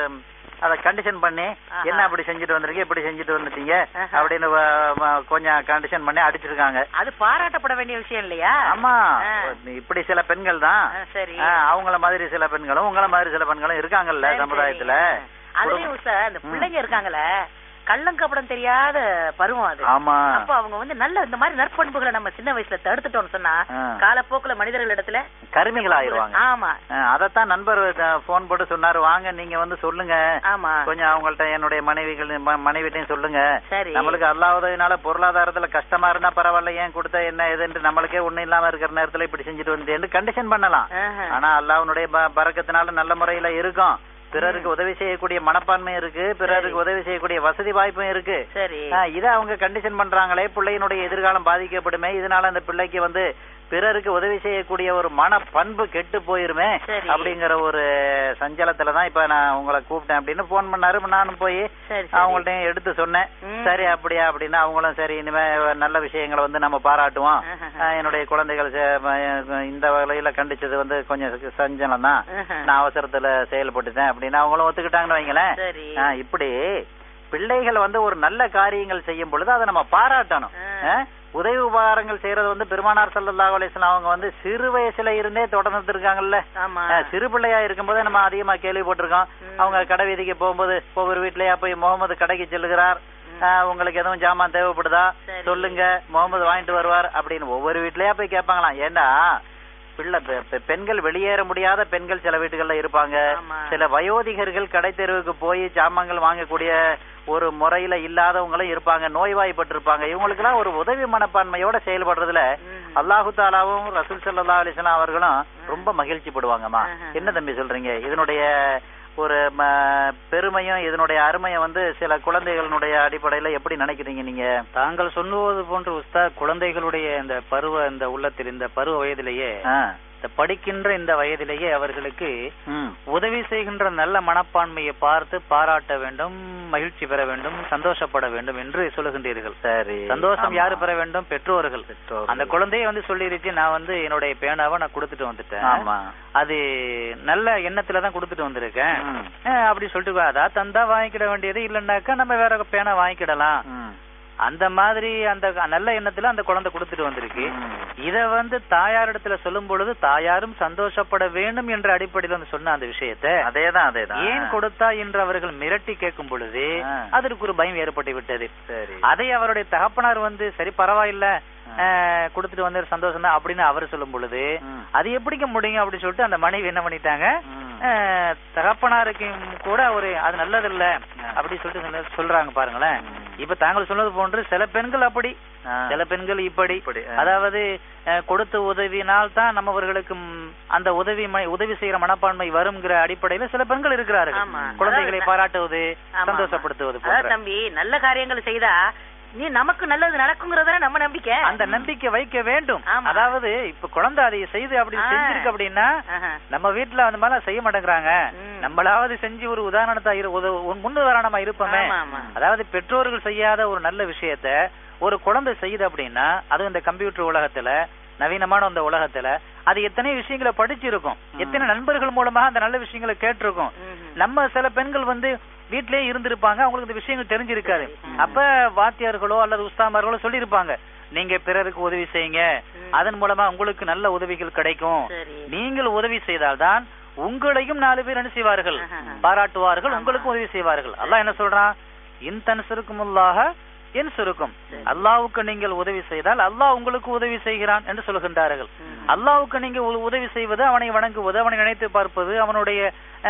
அத கண்டிஷன் பண்ணி ஆஹா. என்ன அப்படி செஞ்சுட்டு வந்திருக்கீங்க இப்படி செஞ்சுட்டு வந்துட்டீங்க ஆஹா. அப்படின்னு வ- வ- கொஞ்சம் கண்டிஷன் பண்ணி அடிச்சிருக்காங்க அது பாராட்டப்பட வேண்டிய விஷயம் இல்லையா ஆமா ஆ. இப்படி சில பெண்கள் தான் ஆ, சரி ஆ, அவங்கள மாதிரி சில பெண்களும் உங்கள மாதிரி சில பெண்களும் இருக்காங்கல்ல சரி, சமுதாயத்துல சரி. அதுலயும் சார் இந்த ம். பிள்ளைங்க இருக்காங்கல்ல கள்ளங்கப்படம் தெரியாத பருவம் அது ஆமா அப்ப அவங்க வந்து நல்ல இந்த மாதிரி நற்பண்புகளை நம்ம சின்ன வயசுல தடுத்துட்டோம்னு சொன்னா ஆ. காலப்போக்குல மனிதர்கள் இடத்துல கருமிகள் ஆயிருவாங்க ஆமா அதத்தான் நண்பர் போன் போட்டு சொன்னாரு வாங்க நீங்க வந்து சொல்லுங்க ஆமா கொஞ்சம் அவங்கள்ட்ட என்னுடைய மனைவிகள் ம- மனைவிட்டையும் சொல்லுங்க சரி நம்மளுக்கு அல்லாஹ் உதவினால பொருளாதாரத்துல கஷ்டமா இருந்தா பரவாயில்ல ஏன் கொடுத்த என்ன ஏதுன்ட்டு நம்மளுக்கே ஒண்ணு இல்லாம இருக்கிற நேரத்துல இப்படி செஞ்சுட்டு வந்தேன்னு கண்டிஷன் பண்ணலாம் ஆஹா. ஆனா அல்லாஹ்வுடைய ப- பரக்கத்தினால நல்ல முறையில இருக்கும் பிறருக்கு உதவி செய்யக்கூடிய மனப்பான்மை இருக்கு பிறருக்கு உதவி செய்யக்கூடிய வசதி வாய்ப்பும் இருக்கு சரி ஆ, இத அவங்க கண்டிஷன் பண்றாங்களே பிள்ளையினுடைய எதிர்காலம் பாதிக்கப்படுமே இதனால அந்த பிள்ளைக்கு வந்து பிறருக்கு உதவி செய்யக்கூடிய ஒரு மன பண்பு கெட்டு போயிருமே சரி. அப்படிங்கிற ஒரு சஞ்சலத்துல தான் இப்ப நான் உங்களை கூப்பிட்டேன் அப்படின்னு போன் பண்ணாரு நானும் போய் சரி சரி. அவங்கள்ட்ட எடுத்து சொன்னேன் ம். சரி அப்படியா அப்படின்னு அவங்களும் சரி இனிமே நல்ல விஷயங்களை வந்து நம்ம பாராட்டுவோம் ஆஹா. ஆ, என்னுடைய குழந்தைகள் செ- ம- இந்த வகையில கண்டிச்சது வந்து கொஞ்சம் சஞ்சலம் தான் ஆஹா. நான் அவசரத்துல செயல்பட்டுட்டேன் அப்படின்னு அவங்களும் ஒத்துக்கிட்டாங்கன்னு வைங்களேன் சரி ஆ, இப்படி பிள்ளைகள் வந்து ஒரு நல்ல காரியங்கள் செய்யும் பொழுது அதை நம்ம பாராட்டணும் ஆ. ஆ? உதவி உபகாரங்கள் செய்யறது வந்து பெருமானார் ஸல்லல்லாஹு அலைஹி வஸல்லம் அவங்க வந்து சிறு வயசுல இருந்தே தொடர்ந்து இருக்காங்கல்ல ஆமா ஆ, சிறு பிள்ளையா இருக்கும்போதே நம்ம அதிகமா கேள்விப்பட்டிருக்கோம் ம். அவங்க கடை வீதிக்கு போகும்போது ஒவ்வொரு வீட்லயா போய் முகமது கடைக்கு செல்லுகிறார் ம். ஆ, உங்களுக்கு எதுவும் ஜாமான் தேவைப்படுதா சரி. சொல்லுங்க முகமது வாங்கிட்டு வருவார் அப்படின்னு ஒவ்வொரு வீட்லயா போய் கேட்பாங்களாம் ஏண்டா பிள்ளை பெ- பெ- பெண்கள் வெளியேற முடியாத பெண்கள் சில வீட்டுகள்ல இருப்பாங்க ஆமா. சில வயோதிகர்கள் கடை தெருவுக்கு போய் ஜாமான்கள் வாங்கக்கூடிய ஒரு முறையில இல்லாதவங்களும் இருப்பாங்க நோய்வாய்ப்பட்டிருப்பாங்க இவங்களுக்கு எல்லாம் ஒரு உதவி மனப்பான்மையோட செயல்படுறதுல ம். அல்லாஹு தாலாவும் ரசூல் ஸல்லல்லாஹு அலைஹி வஸல்லம் அவர்களும் ரொம்ப மகிழ்ச்சி படுவாங்கம்மா ஆஹா. என்ன தம்பி சொல்றீங்க இதனுடைய ஒரு ம- பெருமையும் இதனுடைய அருமையும் வந்து சில குழந்தைகளுடைய அடிப்படையில எப்படி நினைக்கிறீங்க நீங்க தாங்கள் சொல்லுவது போன்று உஸ்தாத் குழந்தைகளுடைய இந்த பருவ இந்த உள்ளத்தில் இந்த பருவ வயதிலேயே ஆ. இந்த படிக்கின்ற இந்த வயதிலேயே அவர்களுக்கு ம். உதவி செய்கின்ற நல்ல மனப்பான்மையை பார்த்து பாராட்ட வேண்டும் மகிழ்ச்சி பெற வேண்டும் சந்தோஷப்பட வேண்டும் என்று சொல்லுகின்றீர்கள் சரி சந்தோஷம் ஆமா. யாரு பெற வேண்டும் பெற்றோர்கள் பெற்றோர்கள். அந்த குழந்தைய வந்து சொல்லிருச்சு நான் வந்து என்னுடைய பேனாவை நான் கொடுத்துட்டு வந்துட்டேன் ஆமா அது நல்ல எண்ணத்துல தான் கொடுத்துட்டு வந்திருக்கேன் ம். அஹ் அப்படி சொல்லிட்டு வா. அதா தந்தா வாங்கிக்கிட வேண்டியது இல்லைன்னாக்கா நம்ம வேற பேனா வாங்கிக்கிடலாம் ம். அந்த மாதிரி அந்த நல்ல எண்ணத்துல அந்த குழந்தை கொடுத்துட்டு வந்திருக்கு ம். இத வந்து தாயாரிடத்துல சொல்லும் பொழுது தாயாரும் சந்தோஷப்பட வேண்டும் என்ற அடிப்படையில் வந்து சொன்ன அந்த விஷயத்தை அதேதான் அதேதான் ஏன் கொடுத்தா என்று அவர்கள் மிரட்டி கேட்கும் பொழுது ஆ. அதற்கு ஒரு பயம் ஏற்பட்டு விட்டது சரி அதை அவருடைய தகப்பனார் வந்து சரி பரவாயில்ல அஹ், கொடுத்துட்டு வந்து சந்தோஷம் தான் அப்படின்னு அவர் சொல்லும் பொழுது ம். அது எப்படிங்க முடியும் அப்படின்னு சொல்லிட்டு அந்த மனைவி என்ன பண்ணிட்டாங்க ம். அஹ், தகப்பனாருக்கும் கூட ஒரு அது நல்லது இல்ல அப்படி சொல்லிட்டு சொல்ல- சொல்றாங்க பாருங்களேன் ம். இப்ப தாங்கள் சொன்னது போன்று சில பெண்கள் அப்படி ஆ. சில பெண்கள் இப்படி இப்படி, ஆ. அதாவது அஹ், கொடுத்த உதவினால் தான் நம்மவர்களுக்கு ம், அந்த உதவி ம- உதவி செய்யற மனப்பான்மை வருங்கிற அடிப்படையில சில பெண்கள் இருக்கிறார்கள் ஆமா. குழந்தைகளை அதாவது- பாராட்டுவது ஆமா, சந்தோஷப்படுத்துவது அதாவது போன்ற தம்பி நல்ல காரியங்கள் செய்தா நீ நமக்கு நல்லது நடக்குங்கிறதான நம்ம நம்பிக்கை அந்த நம்பிக்கை வைக்க வேண்டும் ஆமா. அதாவது இப்ப குழந்தை அதை செய்து அப்படி ஆ. செஞ்சிருக்கு அப்படின்னா ஆஹா. நம்ம வீட்டுல அந்த மாதிரி செய்ய மாட்டேங்கிறாங்க ம். நம்மளாவது செஞ்சு ஒரு உதாரணத்தா இரு உத- ஒரு முன்னுதாரணமா இருப்போமே ஆமா, ஆமா. அதாவது பெற்றோர்கள் செய்யாத ஒரு நல்ல விஷயத்த ஒரு குழந்தை செய்யுது அப்படின்னா அதுவும் இந்த கம்ப்யூட்டர் உலகத்துல நவீனமான அந்த உலகத்துல அது எத்தனை விஷயங்களை படிச்சிருக்கும் எத்தனை நண்பர்கள் மூலமாக அந்த நல்ல விஷயங்களை கேட்டிருக்கும் ம்ஹும். நம்ம சில பெண்கள் வந்து வீட்டிலேயே இருந்திருப்பாங்க அவங்களுக்கு இந்த விஷயங்கள் தெரிஞ்சிருக்காது அப்ப வாத்தியார்களோ அல்லது உஸ்தாமார்களோ சொல்லியிருப்பாங்க நீங்க பிறருக்கு உதவி செய்யுங்க ம். அதன் மூலமா உங்களுக்கு நல்ல உதவிகள் கிடைக்கும் சரி நீங்கள் உதவி செய்தால்தான் உங்களையும் நாலு பேர் என்ன செய்வார்கள் ஆஹா. பாராட்டுவார்கள் ஆமா. உங்களுக்கும் உதவி செய்வார்கள் அல்லாஹ் என்ன சொல்றான் இன் தன்சருக்குமுல்லாக என் சுருக்கும் சரி. அல்லாவுக்கு நீங்கள் உதவி செய்தால் அல்லாஹ் உங்களுக்கு உதவி செய்கிறான் என்று சொல்லுகின்றார்கள் ம். அல்லாவுக்கு நீங்க உ- உதவி செய்வது அவனை வணங்குவது அவனை நினைத்து பார்ப்பது அவனுடைய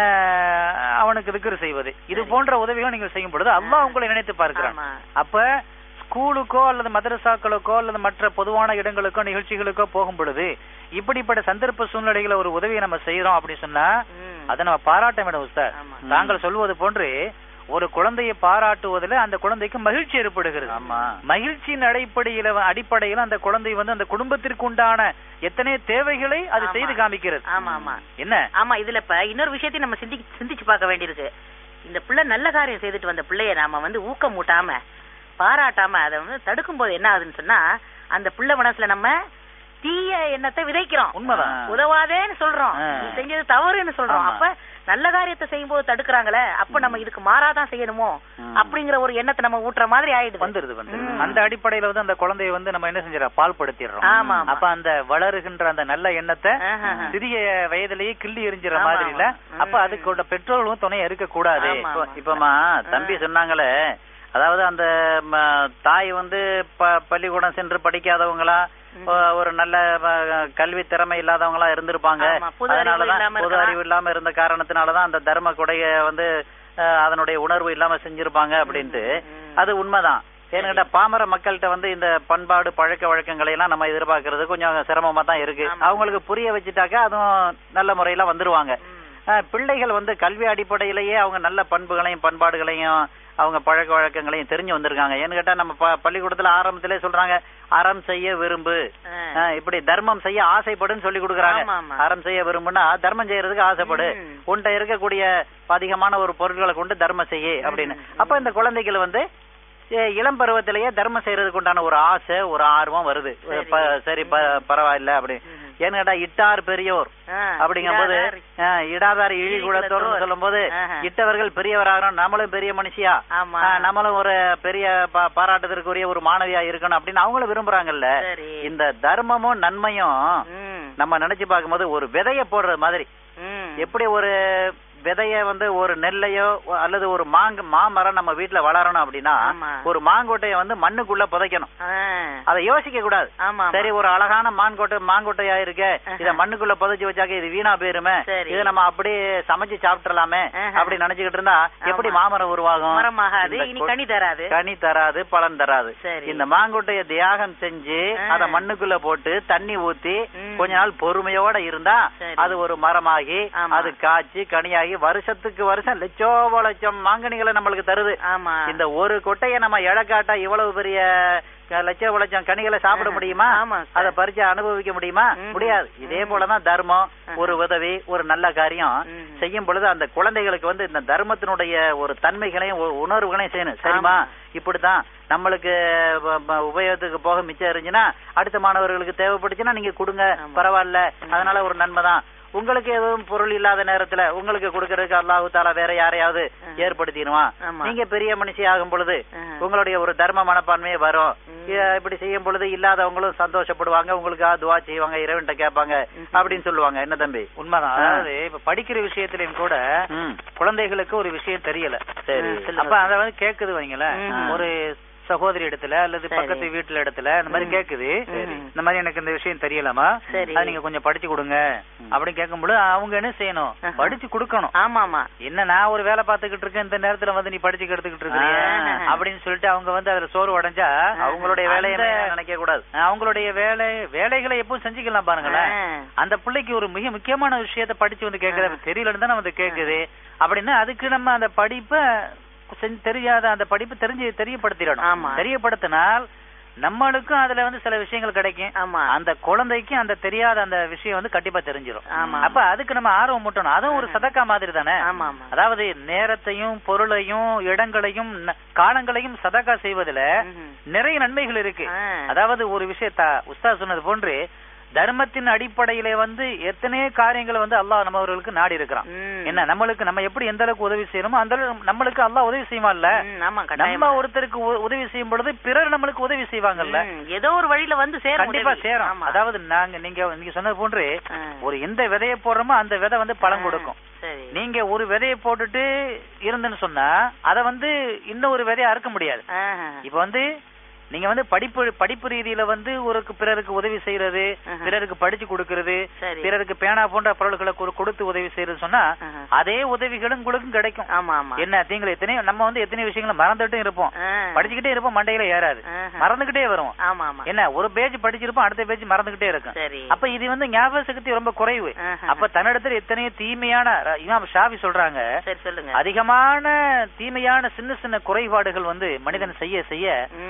அஹ், அவனுக்கு திக்ர் செய்வது இது சரி. போன்ற உதவிகளை நீங்கள் செய்யும் பொழுது அல்லாஹ் உங்களை நினைத்து பார்க்கிறான் ஆமா. அப்ப ஸ்கூலுக்கோ அல்லது மதரசாக்களுக்கோ அல்லது மற்ற பொதுவான இடங்களுக்கோ நிகழ்ச்சிகளுக்கோ போகும் பொழுது இப்படிப்பட்ட சந்தர்ப்ப சூழ்நிலைகளை ஒரு உதவியை நம்ம செய்யறோம் அப்படின்னு சொன்னா ம். அதை நம்ம பாராட்ட வேண்டும் உஸ்தாத் ஆமா. தாங்கள் சொல்வது போன்று ஒரு குழந்தையை பாராட்டுவதில் அந்த குழந்தைக்கு மகிழ்ச்சி ஏற்படுகிறது ஆமா. மகிழ்ச்சியின் அடிப்படையில அடிப்படையில் அந்த குழந்தை வந்து அந்த குடும்பத்திற்கு உண்டான எத்தனை தேவைகளை அது ஆமா. செய்து காமிக்கிறது ஆமா ஆமா என்ன ஆமா இதுல இப்ப இன்னொரு விஷயத்தையும் நம்ம சிந்தி சிந்திச்சு பார்க்க வேண்டியிருக்கு இந்த பிள்ளை நல்ல காரியம் செய்துட்டு வந்த பிள்ளைய நாம வந்து ஊக்கம் மூட்டாம பாராட்டாம அதை வந்து தடுக்கும் போது என்ன ஆகுதுன்னு சொன்னா அந்த பிள்ளை மனசுல நம்ம தீய எண்ணத்தை விதைக்கிறோம் உண்மைதான். உதவாதேன்னு சொல்றோம் ஆ. நீ செஞ்சது தவறுன்னு சொல்றோம் ஆமா. அப்ப நல்ல காரியத்தை செய்யும் போது தடுக்கிறாங்களே அப்ப நம்ம இதுக்கு மாறாதான் செய்யணுமோ ம். அப்படிங்கிற ஒரு எண்ணத்தை நம்ம ஊட்டுற மாதிரி ஆயிடுது வந்துருது வந்துருது ம். அந்த அடிப்படையில வந்து அந்த குழந்தைய வந்து நம்ம என்ன செஞ்சிடறோம் பால் படுத்திடுறோம் ஆமா, ஆமா. அப்ப அந்த வளருகின்ற அந்த நல்ல எண்ணத்தை ஆஹா. சிறிய வயதிலேயே கிள்ளி எரிஞ்சிற ஆமா, மாதிரி இல்ல ஆமா. அப்ப அதுக்கு பெற்றோர்களும் துணையா இருக்க கூடாது ஆமா. இப்போ- இப்பமா தம்பி சொன்னாங்களே அதாவது அந்த ம, தாய் வந்து ப- பள்ளிக்கூடம் சென்று படிக்காதவங்களா ஒ- ஒரு நல்ல ம, கல்வி திறமை இல்லாதவங்களா இருந்திருப்பாங்க ஆமா, பொது அறிவு அதனாலதான் இல்லாம பொது இருக்கலாம். அறிவு இல்லாம இருந்த காரணத்தினாலதான் அந்த தர்ம கொடைய வந்து அஹ், அதனுடைய உணர்வு இல்லாம செஞ்சிருப்பாங்க அப்படின்ட்டு அது உண்மைதான் ஏன்னு பாமர மக்கள்கிட்ட வந்து இந்த பண்பாடு பழக்க வழக்கங்களை எல்லாம் நம்ம எதிர்பார்க்கறது கொஞ்சம் சிரமமா தான் இருக்கு ஆமா. அவங்களுக்கு புரிய வச்சுட்டாக்கா அதுவும் நல்ல முறையில வந்துருவாங்க அஹ், பிள்ளைகள் வந்து கல்வி அடிப்படையிலேயே அவங்க நல்ல பண்புகளையும் பண்பாடுகளையும் அவங்க பழக்க வழக்கங்களையும் தெரிஞ்சு வந்திருக்காங்க ஏன்னு கேட்டா நம்ம ப- பள்ளிக்கூடத்துல ஆரம்பத்திலே சொல்றாங்க அறம் செய்ய விரும்பு ஆ. அஹ், இப்படி தர்மம் செய்ய ஆசைப்படுன்னு சொல்லி கொடுக்குறாங்க ஆமா, ஆமா. அறம் செய்ய விரும்புனா தர்மம் செய்யறதுக்கு ஆசைப்படு ம். உன்கிட்ட இருக்கக்கூடிய அதிகமான ஒரு பொருட்களை கொண்டு தர்மம் செய்ய அப்படின்னு அப்ப இந்த குழந்தைகள் வந்து எ- இளம் பருவத்திலேயே தர்மம் செய்யறதுக்கு உண்டான ஒரு ஆசை ஒரு ஆர்வம் வருது சரி. ப- சரி ப- பரவாயில்ல அப்படி ஏன்னு கேட்டா இட்டார் பெரியோர் ஆ. அப்படிங்கும்போது இடாதார். அஹ், இடாதார் இழி இழி குலத்தோர்னு குலத்தோர். சொல்லும் போது ஆஹா. இட்டவர்கள் பெரியவராகிறோம் நம்மளும் பெரிய மனுஷியா ஆமா. அஹ், நம்மளும் ஒரு பெரிய பா- பாராட்டுதற்குரிய ஒரு மாணவியா இருக்கணும் அப்படின்னு அவங்களும் விரும்புறாங்கல்ல சரி. இந்த தர்மமும் நன்மையும் ம். நம்ம நினைச்சு பார்க்கும்போது ஒரு விதைய போடுறது மாதிரி ம். எப்படி ஒரு விதைய வந்து ஒரு நெல்லையோ அல்லது ஒரு மாங்க மாமரம் நம்ம வீட்டுல வளரணும் அப்படின்னா ஆமா. ஒரு மாங்கொட்டைய வந்து மண்ணுக்குள்ள புதைக்கணும் ஆ. அதை யோசிக்க கூடாது ஆமா, ஆமா. சரி ஒரு அழகான மாங்கொட்டை மாங்கொட்டையா இருக்கே இத மண்ணுக்குள்ள புதைச்சு வச்சாக்க இது வீணா போயிருமே சரி. இதை நம்ம அப்படியே சமைச்சு சாப்பிட்டுறலாமே ஆஹா. அப்படி நினைச்சுக்கிட்டு இருந்தா எப்படி ஆமா. மாமரம் உருவாகும் மரமாகாது இந்த இனி கொ- கனி தராது கனி தராது பலன் தராது சரி. இந்த மாங்கொட்டைய தியாகம் செஞ்சு ஆ. அத மண்ணுக்குள்ள போட்டு தண்ணி ஊத்தி ம். கொஞ்ச நாள் பொறுமையோட இருந்தா சரி. அது ஒரு மரமாகி ஆமா. அது காய்ச்சி கனியாகி வருஷத்துக்கு வருஷம் லட்சோப லட்சம் மாங்கனிகளை நம்மளுக்கு தருது ஆமா இந்த ஒரு கொட்டைய நம்ம இழக்காட்டா இவ்வளவு பெரிய அஹ், லட்சோப லட்சம் கனிகளை சாப்பிட ஆஹா. முடியுமா ஆமா சார். அதை பறிச்சு அனுபவிக்க முடியுமா ம். முடியாது இதே ம். போலதான் தர்மம் ஆஹா. ஒரு உதவி ஒரு நல்ல காரியம் ம். செய்யும் பொழுது அந்த குழந்தைகளுக்கு வந்து இந்த தர்மத்தினுடைய ஒரு தன்மைகளையும் ஒரு உணர்வுகளையும் செய்யணும் சரிம்மா ஆமா. இப்படித்தான் நம்மளுக்கு வ- வ- உபயோகத்துக்கு போக மிச்சம் இருந்துச்சுன்னா அடுத்த மாணவர்களுக்கு தேவைப்பட்டுச்சுன்னா நீங்க கொடுங்க ஆமா. பரவாயில்ல ம். அதனால ஒரு நன்மை தான் உங்களுக்கு எதுவும் பொருள் இல்லாத நேரத்துல உங்களுக்கு கொடுக்கறதுக்கு அல்லாஹு தாலா வேற யாரையாவது ஆ. ஏற்படுத்திடுவான் ஆமா. நீங்க பெரிய மனுஷி ஆகும் பொழுது ஆ. உங்களுடைய ஒரு தர்ம மனப்பான்மையே வரும் ம். இ- இப்படி செய்யும் பொழுது இல்லாதவங்களும் சந்தோஷப்படுவாங்க உங்களுக்கு துவா செய்வாங்க இறைவன்ட்ட கேட்பாங்க ம். அப்படின்னு சொல்லுவாங்க என்ன தம்பி உண்மைதான் ஆ. அதாவது இப்ப படிக்கிற விஷயத்திலயும் கூட ம். குழந்தைகளுக்கு ஒரு விஷயம் தெரியல சரி ம், சொல்லுங்க. அப்ப அத வந்து கேக்குது வைங்களேன் ம். ஒரு சகோதரி இடத்துல அல்லது சரி. பக்கத்து வீட்டுல இடத்துல இந்த மாதிரி ம். கேக்குது சரி. இந்த மாதிரி எனக்கு இந்த விஷயம் தெரியலமா சரி. அது நீங்க கொஞ்சம் படிச்சு கொடுங்க அப்படின்னு கேட்கும்போது அவங்க என்ன செய்யணும் ஆஹா. படிச்சு கொடுக்கணும் ஆமா ஆமா என்ன நான் ஒரு வேலை பார்த்துக்கிட்டு இருக்கேன் இந்த நேரத்துல வந்து நீ படிச்சு எடுத்துக்கிட்டு இருக்கிறிய ஆ. அப்படின்னு சொல்லிட்டு அவங்க வந்து அதுல சோறு உடைஞ்சா அவங்களுடைய வேலையை அந்த- நினைக்க கூடாது அவங்களுடைய வேலை வேலைகளை எப்பவும் செஞ்சுக்கலாம் பாருங்களேன் ஆ. அந்த பிள்ளைக்கு ஒரு மிக முக்கியமான விஷயத்த படிச்சு வந்து கேக்குது தெரியலன்னு தானே வந்து கேக்குது அப்படின்னா அதுக்கு நம்ம அந்த படிப்பை செஞ்சு- தெரியாத அந்த படிப்பு தெரிஞ்சு தெரியப்படுத்திடணும் ஆமா. தெரியப்படுத்தினால் நம்மளுக்கும் அதுல வந்து சில விஷயங்கள் கிடைக்கும் ஆமா அந்த குழந்தைக்கு அந்த தெரியாத அந்த விஷயம் வந்து கண்டிப்பா தெரிஞ்சிடும் ஆமா. அப்ப அதுக்கு நம்ம ஆர்வம் முட்டணும் அதுவும் ஒரு சதக்கா மாதிரி தானே ஆமா ஆமா அதாவது நேரத்தையும் பொருளையும் இடங்களையும் ந- காலங்களையும் சதக்கா செய்வதுல ம்ஹும். நிறைய நன்மைகள் இருக்கு ஆ. அதாவது ஒரு விஷயத்த உஸ்தாத் சொன்னது போன்று தர்மத்தின் அடிப்படையிலே வந்து எத்தனையோ காரியங்களை வந்து அல்லாஹ் நம்மவர்களுக்கு நாடி இருக்கிறான் ம். என்ன நம்மளுக்கு நம்ம எப்படி எந்த அளவுக்கு உதவி செய்யணுமோ அந்த அளவுக்கு நம்மளுக்கு அல்லாஹ் உதவி செய்வான்ல ம், ஆமா நம்ம கட்டாயமா ஒருத்தருக்கு உ- உதவி செய்யும் பொழுது பிறர் நம்மளுக்கு உதவி செய்வாங்கல்ல ம், ஏதோ ஒரு வழியில வந்து சேரும் கண்டிப்பா உதவி. சேரும் ஆமா. அதாவது நாங்க நீங்க நீங்க சொன்னது போன்று ஆ. ஒரு எந்த விதைய போடுறோமோ அந்த விதை வந்து பலன் ஆ, கொடுக்கும் சரி நீங்க ஒரு விதைய போட்டுட்டு இருந்துன்னு சொன்னா அத வந்து இன்னொரு விதைய அறுக்க முடியாது ஆஹா. இப்ப வந்து நீங்க வந்து படிப்பு படிப்பு ரீதியில வந்து ஒரு பிறருக்கு உதவி செய்யறது ஆஹா. பிறருக்கு படிச்சு கொடுக்கறது சரி பிறருக்கு பேனா போன்ற பொருள்களை கொடு- கொடுத்து உதவி செய்யறது சொன்னா ஆஹா. அதே உதவிகளும் உங்களுக்கும் கிடைக்கும் ஆமா ஆமா என்ன தீங்களை எத்தனையோ நம்ம வந்து எத்தனை விஷயங்களை மறந்துட்டும் இருப்போம் ஆ. படிச்சுக்கிட்டே இருப்போம் மண்டையில ஏறாது ஆஹா. மறந்துகிட்டே வரும் ஆமா ஆமா என்ன ஒரு பேஜ் படிச்சிருப்போம் அடுத்த பேஜ் மறந்துகிட்டே இருக்கும் சரி அப்ப இது வந்து ஞாபக சக்தி ரொம்ப குறைவு ஆஹா. அப்ப தன்னிடத்துல எத்தனையோ தீமையான ர- இமாம் ஷாபி சொல்றாங்க சரி சொல்லுங்க அதிகமான தீமையான சின்ன சின்ன குறைபாடுகள் வந்து மனிதன் செய்ய செய்ய ம். அவன்கிட்ட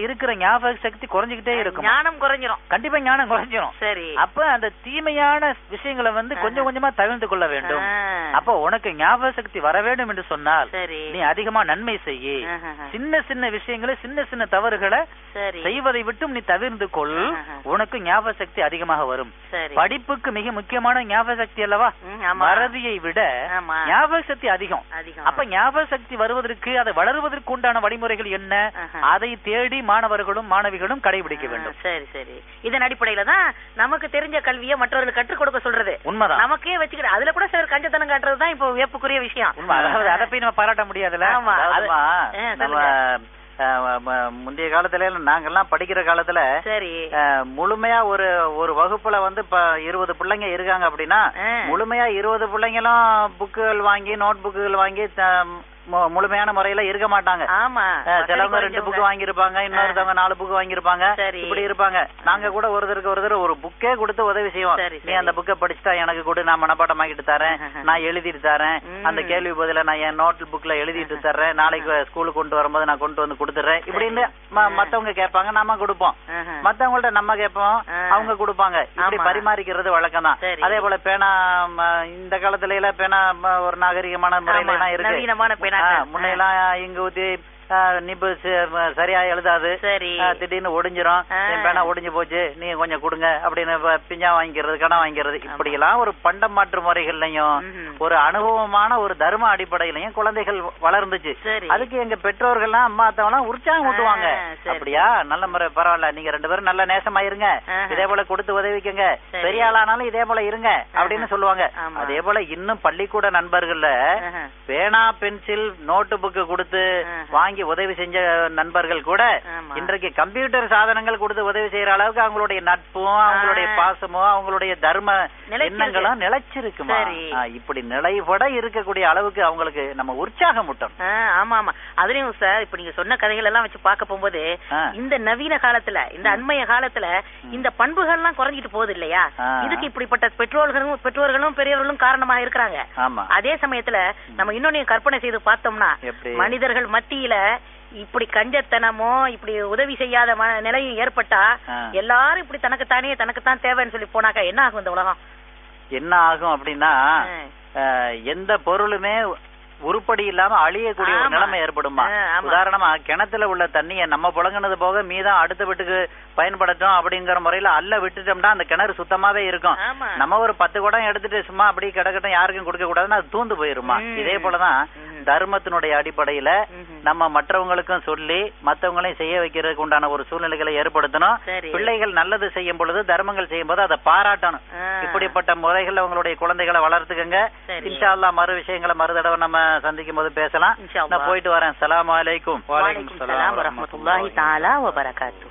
இருக்கிற ஞாபக சக்தி குறைஞ்சுக்கிட்டே இருக்கும் ஞானம் குறைஞ்சிரும் கண்டிப்பா ஞானம் குறைஞ்சிரும் சரி அப்ப அந்த தீமையான விஷயங்களை வந்து கொஞ்சம் கொஞ்சமா தவிர்த்து கொள்ள வேண்டும் ஆ. அப்ப உனக்கு ஞாபக சக்தி வர வேண்டும் என்று சொன்னால் சரி நீ அதிகமா நன்மை செய்யி ஆஹா. சின்ன சின்ன விஷயங்களை சின்ன சின்ன தவறுகளை சரி செய்வதை விட்டும் நீ தவிர்ந்து கொள் ஆஹா. உனக்கு ஞாபக சக்தி அதிகமாக வரும் சரி படிப்புக்கு மிக முக்கியமான ஞாபக சக்தி அல்லவா ம், ஆமா மறதியை விட ஆமா ஞாபக சக்தி அதிகம் அதிகம் அப்ப ஞாபக சக்தி வருவதற்கு அதை வளருவதற்கு உண்டான வழிமுறைகள் என்ன ஆஹா. அதை தேடி மாணவர்களும் மாணவிகளும் கடைபிடிக்க வேண்டும் ஆ, சரி சரி இதன் அடிப்படையில தான் நமக்கு தெரிஞ்ச கல்வியை மற்றவர்களுக்கு கற்றுக் கொடுக்க சொல்றது உண்மைதான் நமக்கே வச்சுக்கிட்டு அதுல கூட சிலர் கஞ்சத்தனம் காட்டுறது தான் இப்போ வியப்புக்குரிய விஷயம் உண்மை அதாவது அதை போய் நம்ம பாராட்ட முடியாதுல்ல ஆமா. அதாவதுமா, ஆ, நம்ம அஹ், ம- முந்தைய காலத்துல நாங்கெல்லாம் படிக்கிற காலத்துல சரி அஹ், முழுமையா ஒரு ஒரு வகுப்புல வந்து இப்ப இருபது பிள்ளைங்க இருக்காங்க அப்படின்னா ஆ. முழுமையா இருபது பிள்ளைங்களும் புக்குகள் வாங்கி நோட் புக்குகள் வாங்கி த- மு- முழுமையான முறையில இருக்க மாட்டாங்க ஆமா அஹ், சிலவங்க வசதி ரெண்டு புக்கு குறைஞ்சவங்க. வாங்கியிருப்பாங்க இன்னொருத்தவங்க நாலு புக்கு வாங்கியிருப்பாங்க சரி. இப்படி இருப்பாங்க நாங்க கூட ஒருத்தருக்கு ஒருத்தர் ஒரு புக்கே கொடுத்து உதவி செய்வோம் சரி, நீ சரி. அந்த புக்கை படிச்சுட்டா எனக்கு கொடு நான் மனப்பாடம் ஆக்கிட்டு தரேன் ஆஹா. நான் எழுதிட்டு தரேன் ம். அந்த கேள்வி பதில நான் என் நோட் புக்ல எழுதிட்டு தர்றேன் நாளைக்கு ஸ்கூலுக்கு கொண்டு வரும்போது நான் கொண்டு வந்து கொடுத்துறேன் இப்படின்னு ம- மத்தவங்க கேட்பாங்க நாம கொடுப்போம் ஆஹா. மத்தவங்கள்ட்ட நம்ம கேட்போம் ஆ. அவங்க கொடுப்பாங்க இப்படி ஆமா. பரிமாறிக்கிறது வழக்கம் தான் சரி. அதே போல பேனா ம, இந்த காலத்துல எல்லாம் பேனா ம, ஒரு நாகரிகமான முறையில ஆமா, எல்லாம் இருக்கு நவீனமான ஆ, பேனாக்கள். முன்னையெல்லாம் இங்க ஊத்தி ஆ, நிப்பு ச- சரியா எழுதாது சரி ஆ, திடீர்னு ஒடிஞ்சிரும் ஆ. என் பேனா ஒடிஞ்சு போச்சு நீங்க கொஞ்சம் கொடுங்க அப்படின்னு ப- பிஞ்சா வாங்கிக்கிறது கடன் வாங்கிக்கிறது இப்படி எல்லாம் ஒரு பண்டம் மாற்று முறைகள்லயும் ம்ஹும். ஒரு அனுபவமான ஒரு தர்ம அடிப்படையிலயும் குழந்தைகள் வளர்ந்துச்சு சரி அதுக்கு எங்க பெற்றோர்கள்லாம் அம்மா அத்தாவெல்லாம் உற்சாகம் ஊட்டுவாங்க ஆ, சரி. அப்படியா நல்ல முறை பரவாயில்ல நீங்க ரெண்டு பேரும் நல்ல நேசமா இருங்க ஆஹா. இதே போல கொடுத்து உதவிக்கங்க சரி. பெரிய ஆளானாலும் இதே போல இருங்க அப்படின்னு சொல்லுவாங்க ஆமா. அதே போல இன்னும் பள்ளிக்கூட நண்பர்கள்ல ஆஹா. பேனா பென்சில் நோட்டு புக்கு கொடுத்து ஆஹா. வாங்கி உதவி செஞ்ச நண்பர்கள் கூட ஆமா. இன்றைக்கு கம்ப்யூட்டர் சாதனங்கள் கொடுத்து உதவி செய்யற அளவுக்கு அவங்களுடைய நட்பும் அவங்களுடைய ஆ. பாசமும் அவங்களுடைய தர்ம நிலைச்சிருக்கு. எண்ணங்களும் நிலைச்சிருக்குமா சரி. ஆ, இப்படி நிலைபட இருக்கக்கூடிய அளவுக்கு அவங்களுக்கு நம்ம உற்சாகம் முட்டணும் ஆ, ஆமா ஆமா அதுலயும் சார் இப்ப நீங்க சொன்ன கதைகள் எல்லாம் வச்சு பார்க்க போகும்போது ஆ. இந்த நவீன காலத்துல இந்த அண்மைய காலத்துல இந்த பண்புகள் எல்லாம் குறைஞ்சிட்டு போகுது இல்லையா ஆ. இதுக்கு இப்படிப்பட்ட பெற்றோர்களும் பெற்றோர்களும் பெரியவர்களும் காரணமாக இருக்கிறாங்க ஆமா அதே சமயத்துல நம்ம இன்னொன்னு கற்பனை செய்து பார்த்தோம்னா எப்படி மனிதர்கள் மத்தியில இப்படி கஞ்சத்தனமோ இப்படி உதவி செய்யாத மன நிலையும் ஏற்பட்டா ஆ. எல்லாரும் இப்படி தனக்குத்தானே தனக்குத்தான் தேவைன்னு சொல்லி போனாக்கா என்ன ஆகும் இந்த உலகம் என்ன ஆகும் அப்படின்னா ஆ. அஹ், எந்த பொருளுமே உருப்படி இல்லாம அழியக்கூடிய ஒரு ஆமா. நிலைமை ஏற்படுமா ஆ, ஆமா. உதாரணமா கிணத்துல உள்ள தண்ணிய நம்ம புழங்கினது போக மீதம் அடுத்த வீட்டுக்கு பயன்படுத்தும் அப்படிங்கிற முறையில அல்ல விட்டுட்டோம்னா அந்த கிணறு சுத்தமாவே இருக்கும் ஆமா நம்ம ஒரு பத்து குடம் எடுத்துட்டு சும்மா அப்படி கிடக்கட்டும் யாருக்கும் கொடுக்க கூடாதுன்னு அது தூந்து போயிருமா ம். இதே போலதான் ம். தர்மத்தினுடைய அடிப்படையில ம்ஹும். நம்ம மற்றவங்களுக்கும் சொல்லி மத்தவங்களையும் செய்ய வைக்கிறதுக்கு உண்டான ஒரு சூழ்நிலைகளை ஏற்படுத்தணும் சரி பிள்ளைகள் நல்லது செய்யும் பொழுது தர்மங்கள் செய்யும் போது அதை பாராட்டணும் ஆ. இப்படிப்பட்ட முறைகள்ல உங்களுடைய குழந்தைகளை வளர்த்துக்கங்க சரி. இன்ஷா அல்லாஹ் மறு விஷயங்களை மறு தடவை நம்ம சந்திக்கும் போது பேசலாம் இன்ஷா அல்லாஹ். நான் போயிட்டு வரேன் சலாம் அலைக்கும் வலைக்கும் சலாம் வரஹ்மத்துல்லாஹி தஆலா வ பரகாத்துஹு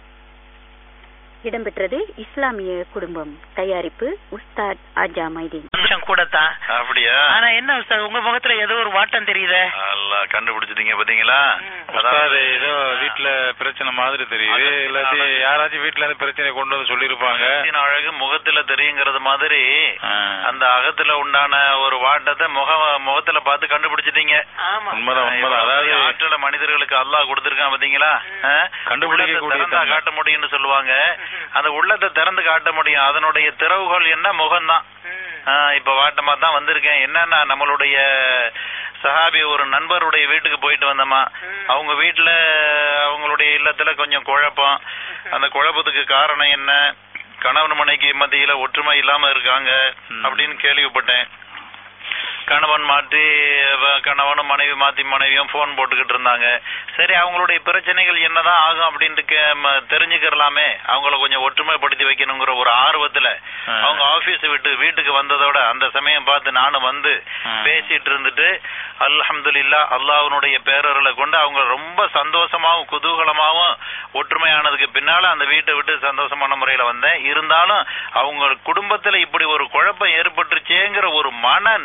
இடம்பெற்றது இஸ்லாமிய குடும்பம் தயாரிப்பு உஸ்தாத் ஆஜா மைதீன் நிமிஷம் கூடத்தான் அப்படியா ஆனா என்ன உஸ்தாத் உங்க முகத்துல ஏதோ ஒரு வாட்டம் தெரியுதே நல்லா கண்டுபிடிச்சிட்டீங்க பாத்தீங்களா உஸ்தாது ஏதோ வீட்ல பிரச்சனை மாதிரி தெரியுது அது- இல்லாட்டி யாராச்சும் வீட்ல இருந்து பிரச்சனை கொண்டு வந்து சொல்லிருப்பாங்க முகத்தின் அழகு முகத்துல தெரியுங்கிறது மாதிரி ஆ. அந்த அகத்துல உண்டான ஒரு வாட்டத்தை முக முகத்துல பார்த்து கண்டுபிடிச்சிட்டீங்க ஆமா உண்மைதான் உண்மைதான் அதாவது ஆற்றல மனிதர்களுக்கு அல்லாஹ் கொடுத்திருக்கான் பாத்தீங்களா ஆ? கண்டுபிடிக்கக்கூடிய உள்ளத்தை திறந்தா தன்மை. காட்ட முடியும்னு சொல்லுவாங்க அந்த உள்ளத்தை திறந்து காட்ட முடியும் அதனுடைய திறவுகோல் என்ன முகம்தான் ஆ, இப்ப வாட்டமா தான் வந்திருக்கேன் என்னன்னா நம்மளுடைய சஹாபி ஒரு நண்பருடைய வீட்டுக்கு போயிட்டு வந்தோமா அவங்க வீட்டுல அவங்களுடைய இல்லத்துல கொஞ்சம் குழப்பம் அந்த குழப்பத்துக்கு காரணம் என்ன கணவன் மனைக்கு மத்தியில ஒற்றுமை இல்லாம இருக்காங்க ம். அப்படின்னு கேள்விப்பட்டேன் கணவன் மாற்றி வ- கணவனும் மனைவி மாத்தி மனைவியும் போன் போட்டுக்கிட்டு இருந்தாங்க சரி அவங்களுடைய பிரச்சனைகள் என்னதான் ஆகும் அப்படின்ட்டு கே- ம- தெரிஞ்சுக்கிறலாமே அவங்கள கொஞ்சம் ஒற்றுமைப்படுத்தி வைக்கணுங்கிற ஒரு ஆர்வத்துல ஆ. அவங்க ஆபீஸ் விட்டு வீட்டுக்கு வந்ததோட அந்த சமயம் பார்த்து நானும் வந்து ஆ. பேசிட்டு இருந்துட்டு அல்ஹம்துலில்லா அல்லாஹ்வுடைய பேரருளை கொண்டு அவங்க ரொம்ப சந்தோஷமாவும் குதூகலமாவும் ஒற்றுமையானதுக்கு பின்னால அந்த வீட்டை விட்டு சந்தோஷமான முறையில வந்தேன் இருந்தாலும் அவங்க குடும்பத்துல இப்படி ஒரு குழப்பம் ஏற்பட்டுச்சேங்கிற ஒரு மன நெருடல்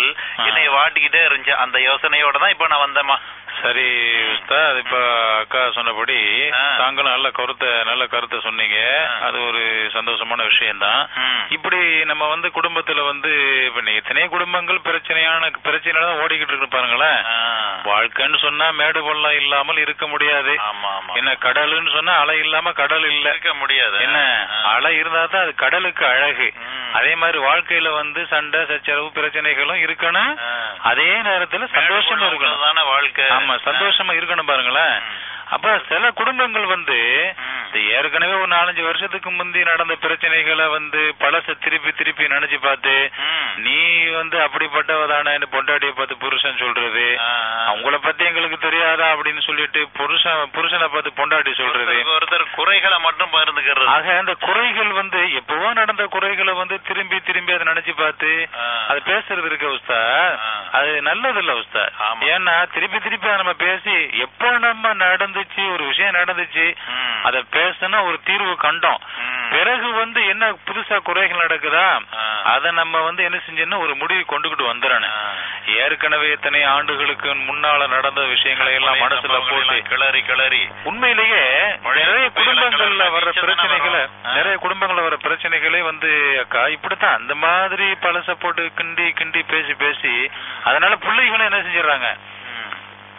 என்னை வாட்டிக்கிட்டே இருந்துச்சு அந்த யோசனையோட தான் இப்ப நான் வந்தேம்மா சரி உஸ்தாத் இப்ப அக்கா சொன்னபடி ஆ. தாங்களும் நல்ல கருத்தை நல்ல கருத்தை சொன்னீங்க ஆ. அது ஒரு சந்தோஷமான விஷயம்தான் ம். இப்படி நம்ம வந்து குடும்பத்துல வந்து இப்ப நீ எத்தனையோ குடும்பங்கள் பிரச்சனையான பிரச்சனையில தான் ஓடிக்கிட்டு இருக்கு பாருங்களேன் ஆ. வாழ்க்கைன்னு சொன்னா மேடு பள்ளம் இல்லாமல் இருக்க முடியாது ஆமா ஆமா என்ன கடலுன்னு சொன்னா அலை இல்லாம கடல் இல்ல இருக்க முடியாது என்ன ஆ. அலை இருந்தா தான் அது கடலுக்கு அழகு ம். அதே மாதிரி வாழ்க்கையில வந்து சண்டை சச்சரவு பிரச்சனைகளும் இருக்கணும் ஆ. அதே நேரத்துல சந்தோஷமா இருக்கணும் தானே வாழ்க்கை ஆமா சந்தோஷமா இருக்கணும் பாருங்களேன் ம். அப்ப சில குடும்பங்கள் வந்து ம். இது ஏற்கனவே ஒரு நாலஞ்சு வருஷத்துக்கு முந்தி நடந்த பிரச்சனைகளை வந்து பழச திருப்பி திருப்பி நினைச்சு பார்த்து ம். நீ வந்து அப்படிப்பட்டவதானு பொண்டாட்டியை பார்த்து புருஷன் சொல்றது ஆ. அவங்கள பத்தி எங்களுக்கு தெரியாதா அப்படின்னு சொல்லிட்டு புருஷன் புருஷனை பார்த்து பொண்டாட்டி சொல்றது ஒருத்தருக்கு ஒருத்தர் குறைகளை மட்டும் பகிர்ந்துக்கிறது ஆக அந்த குறைகள் வந்து எப்பவோ நடந்த குறைகளை வந்து திரும்பி திரும்பி அதை நினைச்சு பார்த்து ஆ. அது பேசுறது இருக்கு உஸ்தா ஆ. அது நல்லது இல்ல உஸ்தா ஆமா. ஏன்னா திருப்பி திருப்பி அதை நம்ம பேசி எப்ப நம்ம நடந்துச்சு ஒரு விஷயம் நடந்துச்சு ம். அத பேசினா ஒரு தீர்வு கண்டோம் ம். பிறகு வந்து என்ன புதுசா குறைகள் நடக்குதா ஆ. அத நம்ம வந்து என்ன செஞ்சோம்னா ஒரு முடிவு கொண்டுகிட்டு வந்துடணும் ஆ. ஏற்கனவே இத்தனை ஆண்டுகளுக்கு முன்னால நடந்த விஷயங்களை எல்லாம் மனசுல சம்பவங்களை போட்டு எல்லாம் கிளறி கிளறி உண்மையிலேயே பழைய நிறைய குப்பைகளை குடும்பங்கள்ல கிளறி வர மிச்சம் தானே பிரச்சனைகளை வரும். ஆ. நிறைய குடும்பங்கள்ல வர பிரச்சனைகளே வந்து அக்கா இப்படித்தான் அந்த மாதிரி பழச போட்டு கிண்டி கிண்டி பேசி பேசி அதனால பிள்ளைகளும் என்ன செஞ்சிடறாங்க ம்.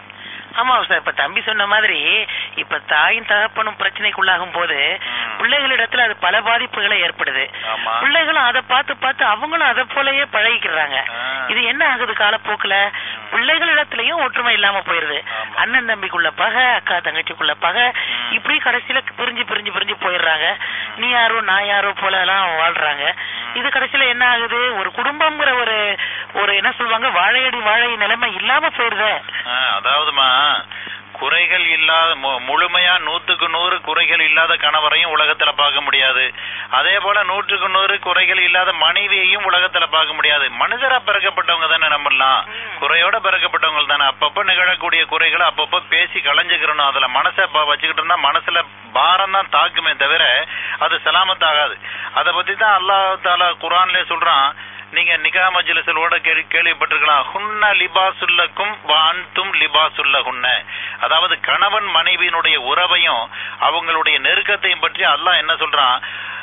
ஆமா சார் இப்ப தம்பி சொன்ன மாதிரி இப்ப தாயும் தகப்பனும் பிரச்சனைக்குள்ளாகும் போது ம். பிள்ளைகளிடத்துல அது பல பாதிப்புகளை ஏற்படுது ஆமா. பிள்ளைகளும் அதை பார்த்து பார்த்து அவங்களும் அதை போலயே பழகிக்கிறாங்க ஆ. இது என்ன ஆகுது காலப்போக்குல பிள்ளைகளிடத்துலயும் ஒற்றுமை இல்லாம போயிருது ஆமா. அண்ணன் தம்பிக்குள்ள பகை அக்கா தங்கச்சிக்குள்ள பகை ம். இப்படி கடைசியில பிரிஞ்சு பிரிஞ்சு பிரிஞ்சு போயிடுறாங்க நீ யாரோ நான் யாரோ போல எல்லாம் வாழ்றாங்க இது கடைசியில என்ன ஆகுது ஒரு குடும்பம்ங்கிற ஒரு ஒரு என்ன சொல்லுவாங்க வாழையடி வாழை நிலைமை இல்லாம போயிருதே ஆ, அதாவதுமா குறைகள் இல்லாத மு- முழுமையா நூத்துக்கு நூறு குறைகள் இல்லாத கணவரையும் உலகத்துல பார்க்க முடியாது அதே போல நூற்றுக்கு நூறு குறைகள் இல்லாத மனைவியையும் உலகத்துல பார்க்க முடியாது மனிதரா பிறக்கப்பட்டவங்க தானே நம்மலாம் குறையோட பிறக்கப்பட்டவங்க தானே அப்பப்ப நிகழக்கூடிய குறைகளை அப்பப்ப பேசி களைஞ்சுக்கிறணும் அதுல மனசை ப- வச்சுக்கிட்டு இருந்தா மனசுல பாரம் தான் தாக்குமே தவிர அது சலாமத்தாகாது அதை பத்தி தான் அல்லாஹ் தாலா குரான்லயே சொல்றான் நீங்க நிகா மஜ்லிஸோட கேள்வி கேள்விப்பட்டிருக்கலாம் ஹுன்ன லிபாசுல்லக்கும் வான்தும் லிபாசுல்லஹுன்ன அதாவது கணவன் மனைவியினுடைய உறவையும் அவங்களுடைய நெருக்கத்தையும் பற்றி அல்லாஹ் என்ன சொல்றான்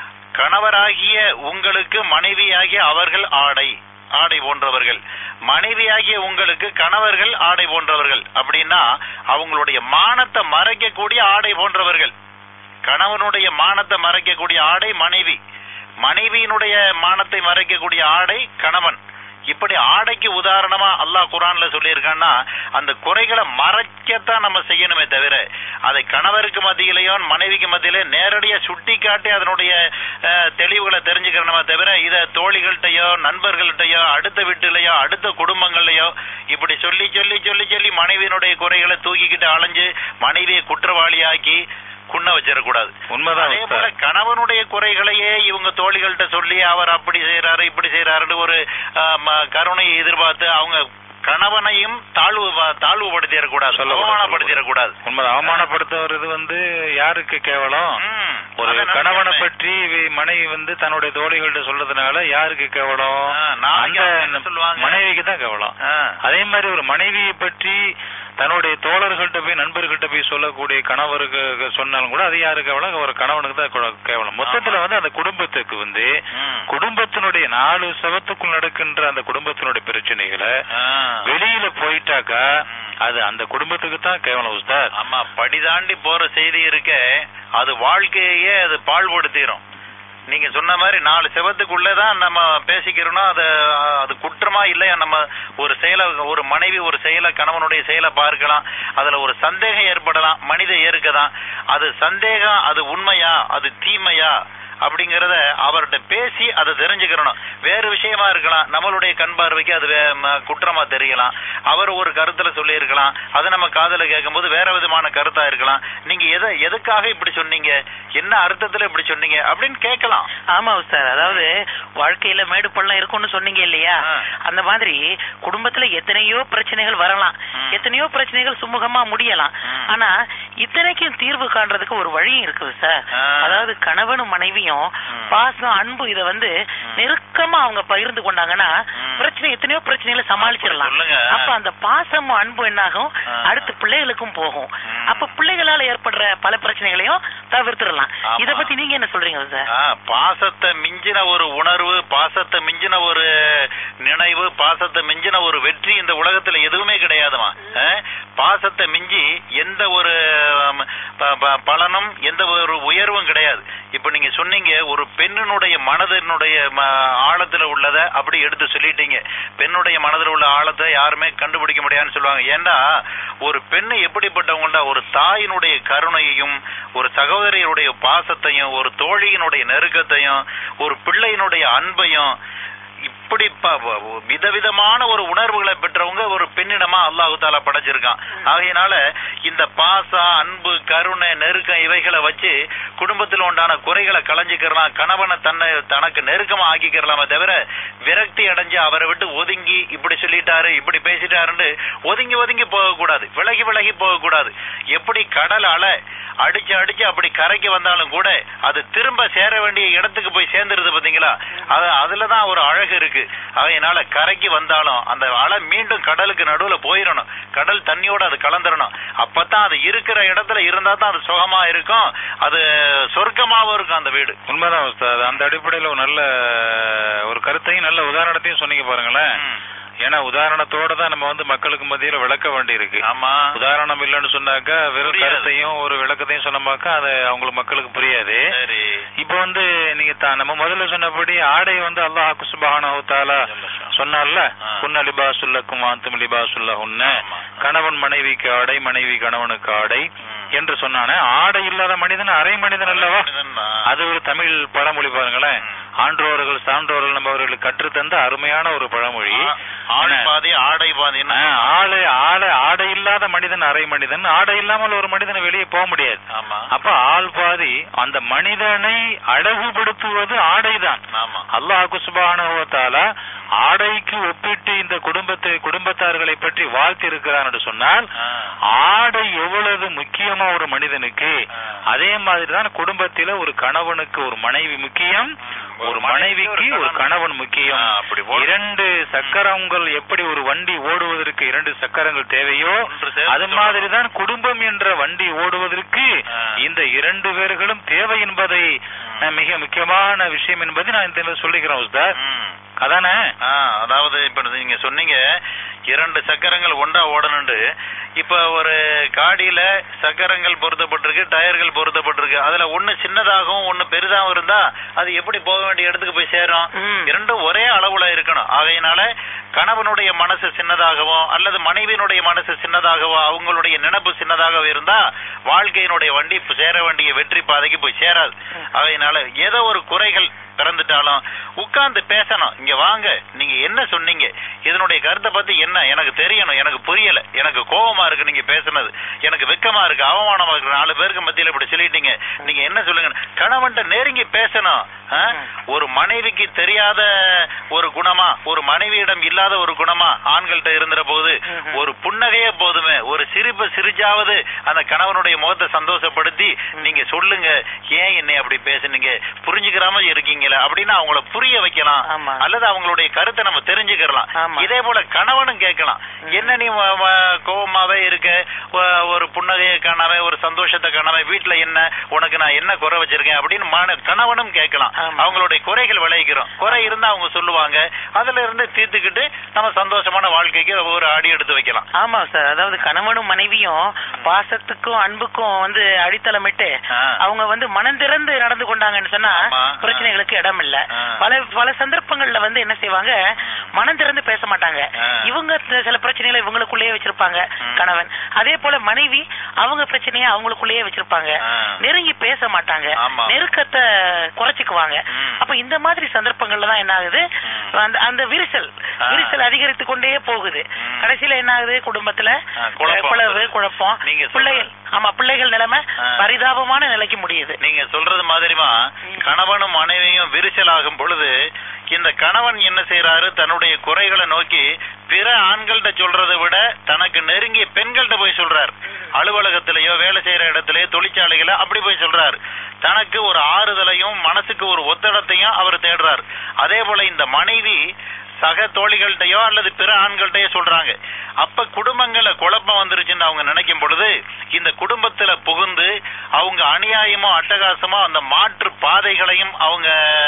கணவராகிய உங்களுக்கு மனைவியாகிய அவர்கள் ஆடை ஆடை போன்றவர்கள் மனைவியாகிய உங்களுக்கு கணவர்கள் ஆடை போன்றவர்கள் அப்படின்னா அவங்களுடைய மானத்தை மறைக்கக்கூடிய ஆடை போன்றவர்கள் கணவனுடைய மானத்தை மறைக்கக்கூடிய ஆடை மனைவி மனைவியினுடைய மானத்தை மறைக்கக்கூடிய ஆடை கணவன் இப்படி ஆடைக்கு உதாரணமா அல்லாஹ் குரான்ல சொல்லியிருக்கான்னா அந்த குறைகளை மறைக்கத்தான் நம்ம செய்யணுமே தவிர அதை கணவருக்கு மத்தியிலேயோ மனைவிக்கு மத்தியிலே நேரடியா சுட்டி காட்டி அதனுடைய அஹ், தெளிவுகளை தெரிஞ்சுக்கிறோமே தவிர இத தோழிகள்கிட்டயோ நண்பர்கள்ட்டயோ அடுத்த வீட்டுலயோ அடுத்த குடும்பங்கள்லயோ இப்படி சொல்லி சொல்லி சொல்லி சொல்லி மனைவியினுடைய குறைகளை தூக்கிக்கிட்டு அலைஞ்சு மனைவியை குற்றவாளியாக்கி குன்ன வச்சிடக்கூடாது உண்மைதான் அதே போல உஸ்தாத். கணவனுடைய குறைகளையே இவங்க தோழிகள்கிட்ட சொல்லி அவர் அப்படி செய்யறாரு இப்படி செய்யறாருன்னு ஒரு ஆ, ம- கருணையை எதிர்பார்த்து அவங்க கணவனையும் தாழ்வு தாழ்வுபடுத்திடக்கூடாது சொல்லக்கூடாது, அவமானப்படுத்திடக்கூடாது உண்மைதான் அவமானப்படுத்துறது வந்து யாருக்கு கேவலம் ம். ஒரு அதை நான் கணவனை சொன்னேன். பற்றி வி- மனைவி வந்து தன்னுடைய தோழிகள்ட்ட சொல்றதுனால யாருக்கு கேவலம் ஆ, நாளைக்கு அவங்க என்ன அந்த சொல்லுவாங்க? மனைவிக்கு தான் கேவலம் ஆ. அதே மாதிரி ஒரு மனைவியை பற்றி தன்னுடைய தோழர்கள்ட்ட போய் நண்பர்கள்ட்ட போய் சொல்லக்கூடிய கணவருக்கு சொன்னாலும் கூட அது யாருக்கு கேவலம் ஒரு கணவனுக்கு தான் கே- கேவலம் மொத்தத்துல ஆமா. வந்து அந்த குடும்பத்துக்கு வந்து ம். குடும்பத்தினுடைய நாலு சவத்துக்குள் நடக்கின்ற அந்த குடும்பத்தினுடைய பிரச்சனைகளை ஆ. வெளியில போயிட்டாக்கா ம். அது அந்த குடும்பத்துக்கு தான் கேவலம் உஸ்தாத் ஆமா படிதாண்டி போற செய்தி இருக்க அது வாழ்க்கையே அது பாழ்படுத்திடும் நீங்க சொன்ன மாதிரி நாலு செவத்துக்குள்ளதான் நம்ம பேசிக்கிறோம்னா அது அது குற்றமா இல்லையா நம்ம ஒரு செயலை ஒரு மனைவி ஒரு செயலை கணவனுடைய செயலை பார்க்கலாம் அதுல ஒரு சந்தேகம் ஏற்படலாம் மனித இயற்கைதான் அது சந்தேகம் அது உண்மையா அது தீமையா அப்படிங்கறத அவர்கிட்ட பேசி அதை தெரிஞ்சுக்கிறணும் வேறு விஷயமா இருக்கலாம் நம்மளுடைய கண் பார்வைக்கு அது வே- ம- குற்றமா தெரியலாம் அவர் ஒரு கருத்துல சொல்லி இருக்கலாம் அதை நம்ம காதுல கேட்கும்போது வேற விதமான கருத்தா இருக்கலாம் நீங்க எதை எதுக்காக இப்படி சொன்னீங்க என்ன அர்த்தத்துல இப்படி சொன்னீங்க அப்படின்னு கேட்கலாம் ஆமா சார் அதாவது வாழ்க்கையில மேடு பள்ளம் இருக்கும்னு சொன்னீங்க இல்லையா ஆ. அந்த மாதிரி குடும்பத்துல எத்தனையோ பிரச்சனைகள் வரலாம் ம். எத்தனையோ பிரச்சனைகள் சுமூகமா முடியலாம் ம். ஆனா இத்தனைக்கும் தீர்வு காண்றதுக்கு ஒரு வழி இருக்குது சார் ஆ. அதாவது கணவனும் மனைவியும் மனைவியும் ம். பாசம் அன்பு இத வந்து நெருக்கமா அவங்க பகிர்ந்து கொண்டாங்கன்னா ம். பிரச்சனை எத்தனையோ பிரச்சனைகளை சமாளிச்சிடலாம் சொல்லுங்க. அப்ப அந்த பாசமும் அன்பும் என்னாகும் ஆ. அடுத்து பிள்ளைகளுக்கும் போகும் ம். அப்ப பிள்ளைகளால ஏற்படுற பல பிரச்சனைகளையும் தவிர்த்திடலாம் ஆமா. இத பத்தி நீங்க என்ன சொல்றீங்க சார் ஆ, பாசத்தை மிஞ்சின ஒரு உணர்வு பாசத்தை மிஞ்சின ஒரு நினைவு பாசத்தை மிஞ்சின ஒரு வெற்றி இந்த உலகத்துல எதுவுமே கிடையாதுமா ஆ? பாசத்தை மிஞ்சி எந்த ஒரு ஆம், ப- ப- பலனும் எந்த ஒரு உயர்வும் கிடையாது இப்ப நீங்க சொன்னீங்க ஒரு பெண்ணினுடைய மனதினுடைய ம- ஆழத்துல உள்ளத அப்படி எடுத்து சொல்லிட்டீங்க பெண்ணுடைய மனதில் உள்ள ஆழத்தை யாருமே கண்டுபிடிக்க முடியாதுன்னு சொல்லுவாங்க ஏன்னா ஒரு பெண்ணு எப்படிப்பட்டவங்கண்டா ஒரு தாயினுடைய கருணையையும் ஒரு சகோதரியுடைய பாசத்தையும் ஒரு தோழியினுடைய நெருக்கத்தையும் ஒரு பிள்ளையினுடைய அன்பையும் இப்படி ப- வ- விதவிதமான ஒரு உணர்வுகளை பெற்றவங்க ஒரு பெண்ணிடமா அல்லாஹு தாலா படைச்சிருக்கான் ஆகையினால இந்த பாசம் அன்பு கருணை நெருக்கம் இவைகளை வச்சு குடும்பத்தில் உண்டான குறைகளை களைஞ்சிக்கிறலாம் கணவனை தன்னை தனக்கு நெருக்கமா ஆக்கிக்கிறலாமே தவிர விரக்தி அடைஞ்சு அவரை விட்டு ஒதுங்கி இப்படி சொல்லிட்டாரு இப்படி பேசிட்டாருன்னு ஒதுங்கி ஒதுங்கி போகக்கூடாது விலகி விலகி போகக்கூடாது எப்படி கடல் அலை அடிச்சு அடிச்சு அப்படி கரைக்கு வந்தாலும் கூட அது திரும்ப சேர வேண்டிய இடத்துக்கு போய் சேர்ந்துருது பாத்தீங்களா அது அதுலதான் ஒரு அழகு இருக்கு அதனால கரைக்கு வந்தாலும் அந்த அலை மீண்டும் கடலுக்கு நடுவுல போயிடணும் கடல் தண்ணியோட அது கலந்துடணும் அப்பதான் அது இருக்கிற இடத்துல இருந்தா தான் அது சுகமா இருக்கும் அது சொர்க்கமாவும் இருக்கும் அந்த வீடு உண்மைதான் உஸ்தாத் அந்த அடிப்படையில ஒரு நல்ல ஒரு கருத்தையும் நல்ல உதாரணத்தையும் சொன்னீங்க பாருங்களேன் ம். ஏன்னா உதாரணத்தோட தான் நம்ம வந்து மக்களுக்கு மத்தியில விளக்க வேண்டி இருக்கு ஆமா உதாரணம் இல்லைன்னு சொன்னாக்கா வெறும் புரியாது. கருத்தையும் ஒரு விளக்கத்தையும் சொன்னமாக்கா அது அவங்களுக்கு மக்களுக்கு புரியாது சரி இப்போ வந்து நீங்க தா- நம்ம முதல்ல சொன்னபடி ஆடை வந்து அல்லாஹ் சுப்ஹானஹு தஆலா சொன்னார்ல ஆ. குன்ன லிபாசுல்லக்கும் வாந்தும் லிபாசுல்லஹுன்ன ஆமா. கணவன் மனைவிக்கு ஆடை மனைவி கணவனுக்கு ஆடை ம். என்று சொன்னானே ஆடை இல்லாத மனிதன் அரை மனிதன் அல்லவா மனிதன்தான். அது ஒரு தமிழ் பழமொழி பாருங்களேன் ம். ஆன்றோர்கள் சான்றோர்கள் நம்ம அவர்களுக்கு கற்றுத்தந்த அருமையான ஒரு பழமொழி ஆ- ஆள் என்ன? பாதி ஆடை பாதின்னு ஆ, ஆளு ஆளு ஆடை இல்லாத மனிதன் அரை மனிதன் ஆடை இல்லாமல் ஒரு மனிதன் வெளியே போக முடியாது ஆமா அப்ப ஆள் பாதி அந்த மனிதனை அழகுபடுத்துவது ஆடைதான் ஆமா அல்லாஹ் சுப்ஹானஹு வ தஆலா ஆடைக்கு ஒப்பிட்டு இந்த குடும்பத்தை குடும்பத்தார்களை பற்றி வாழ்த்தி இருக்கிறார் என்று சொன்னால் ஆ. ஆடை எவ்வளவு முக்கியமா ஒரு மனிதனுக்கு ஆ. அதே மாதிரிதான் குடும்பத்தில ஒரு கணவனுக்கு ஒரு மனைவி முக்கியம் ஒரு மனைவிக்கு ஒரு கணவன் முக்கியம் ஆ, அப்படி போடு. இரண்டு சக்கரங்கள் எப்படி ஒரு வண்டி ஓடுவதற்கு இரண்டு சக்கரங்கள் தேவையோ ஒன்று சேர்ந்து அது மாதிரிதான் குடும்பம் என்ற வண்டி ஓடுவதற்கு ஆ. இந்த இரண்டு பேர்களும் தேவை என்பதை அஹ், மிக முக்கியமான விஷயம் என்பதை நான் இந்த சொல்லிக்கிறேன் உஸ்தாத் ம். அதானே ஆ, அதாவது இப்ப நீங்க சொன்னீங்க இரண்டு சக்கரங்கள் ஒன்றா ஓடணுண்டு இப்ப ஒரு காடியில சக்கரங்கள் பொருத்தப்பட்டிருக்கு டயர்கள் பொருத்தப்பட்டிருக்கு அதுல ஒண்ணு சின்னதாகவும் ஒண்ணு பெரிதாகவும் இருந்தா அது எப்படி போக வேண்டிய இடத்துக்கு போய் சேரும் ம். இரண்டும் ஒரே அளவுல இருக்கணும் ஆகையினால கணவனுடைய மனசு சின்னதாகவோ அல்லது மனைவியினுடைய மனசு சின்னதாகவோ அவங்களுடைய நினைப்பு சின்னதாகவோ இருந்தா வாழ்க்கையினுடைய வண்டி இப்ப சேர வேண்டிய வெற்றி பாதைக்கு போய் சேராது ஆகையினால ஏதோ ஒரு குறைகள் பிறந்துட்டாலும் உட்கார்ந்து பேசணும் இங்க வாங்க நீங்க என்ன சொன்னீங்க இதனுடைய கருத்தை பத்தி என்ன எனக்கு தெரியணும் எனக்கு புரியல எனக்கு கோபமா இருக்கு நீங்க பேசுனது எனக்கு வெக்கமா இருக்கு அவமானமா இருக்கு நாலு பேருக்கு மத்தியில இப்படி சொல்லிட்டீங்க நீங்க என்ன சொல்லுங்க கணவன்ட்ட நெருங்கி பேசணும் ஆ? ஒரு மனைவிக்கு தெரியாத ஒரு குணமா ஒரு மனைவியிடம் இல்லாத ஒரு குணமா ஆண்கள்ட்ட இருந்துற போது ஒரு புன்னகையே போதுமே ஒரு சிரிப்பு சிரிச்சாவது அந்த கணவனுடைய முகத்தை சந்தோஷப்படுத்தி நீங்க சொல்லுங்க ஏன் என்னை அப்படி பேசுனீங்க புரிஞ்சுக்கிறாம இருக்கீங்களே அப்படின்னு அவங்கள புரிய வைக்கலாம் ஆமா. அல்லது அவங்களுடைய கருத்தை நம்ம தெரிஞ்சுக்கலாம் ஆமா. இதே போல கணவனும் கேட்கலாம் என்ன நீ வ- வ- கோவமாவே இருக்க ஒ- ஒரு புன்னகையை காணாம ஒரு சந்தோஷத்தை காணாம வீட்டுல என்ன உனக்கு நான் என்ன குறை வச்சிருக்கேன் அப்படின்னு மன கணவனும் கேட்கலாம் ஆமா. அவங்களுடைய குறைகள் விளைவிக்கிறோம் குறை இருந்தா அவங்க சொல்லுவாங்க அதுல இருந்து தீர்த்துக்கிட்டு நம்ம சந்தோஷமான வாழ்க்கைக்கு ஒரு அடி எடுத்து வைக்கலாம் ஆமா சார் அதாவது கணவனும் மனைவியும் பாசத்துக்கும் அன்புக்கும் வந்து அடித்தளமிட்டு ஆ. அவங்க வந்து மனம் திறந்து நடந்து கொண்டாங்கன்னு சொன்னா ஆமா. பிரச்சனைகளுக்கு இடம் இல்ல ஆ. பல பல சந்தர்ப்பங்கள்ல வந்து என்ன செய்வாங்க மனம் திறந்து பேச மாட்டாங்க ஆ. இவங்க த- சில பிரச்சனைகளை இவங்களுக்குள்ளேயே வச்சிருப்பாங்க ம். கணவன் அதே போல மனைவி அவங்க பிரச்சனையை அவங்களுக்குள்ளேயே வச்சிருப்பாங்க ஆ. நெருங்கி பேச மாட்டாங்க ஆமா. நெருக்கத்தை குறைச்சிக்குவாங்க ம். அப்ப இந்த மாதிரி சந்தர்ப்பங்கள்ல தான் என்ன ஆகுது ம். அந்த அந்த விரிசல் ஆ. விரிசல் அதிகரித்து கொண்டே போகுது ம். கடைசியில என்ன ஆகுது குடும்பத்துல ஆ, குழப்பம். பிளவு குழப்பம் நீங்க சொல்ற- பிள்ளைகள் ஆமா பிள்ளைகள் நிலைமை ஆ. பரிதாபமான நிலைக்கு முடியுது நீங்க சொல்றது மாதிரிமா கணவனும் மனைவியும் விரிசலாகும் பொழுது இந்த கணவன் என்ன செய்யறாரு தன்னுடைய குறைகளை நோக்கி பிற ஆண்கள்ட்ட சொல்றதை விட தனக்கு நெருங்கிய பெண்கள்ட்ட போய் சொல்றார் அலுவலகத்திலேயோ வேலை செய்யற இடத்துலயோ தொழிற்சாலைகளோ அப்படி போய் சொல்றாரு தனக்கு ஒரு ஆறுதலையும் மனசுக்கு ஒரு ஒத்தடத்தையும் அவர் தேடுறார் அதே போல இந்த மனைவி சக தோழிகள்கிட்டயோ அல்லது பிற ஆண்கள்கிட்டயோ சொல்றாங்க அப்ப குடும்பங்கள்ல குழப்பம் வந்துருச்சுன்னு அவங்க நினைக்கும் பொழுது இந்த குடும்பத்துல புகுந்து அவங்க அநியாயமோ அட்டகாசமோ அந்த மாற்று பாதைகளையும் அவங்க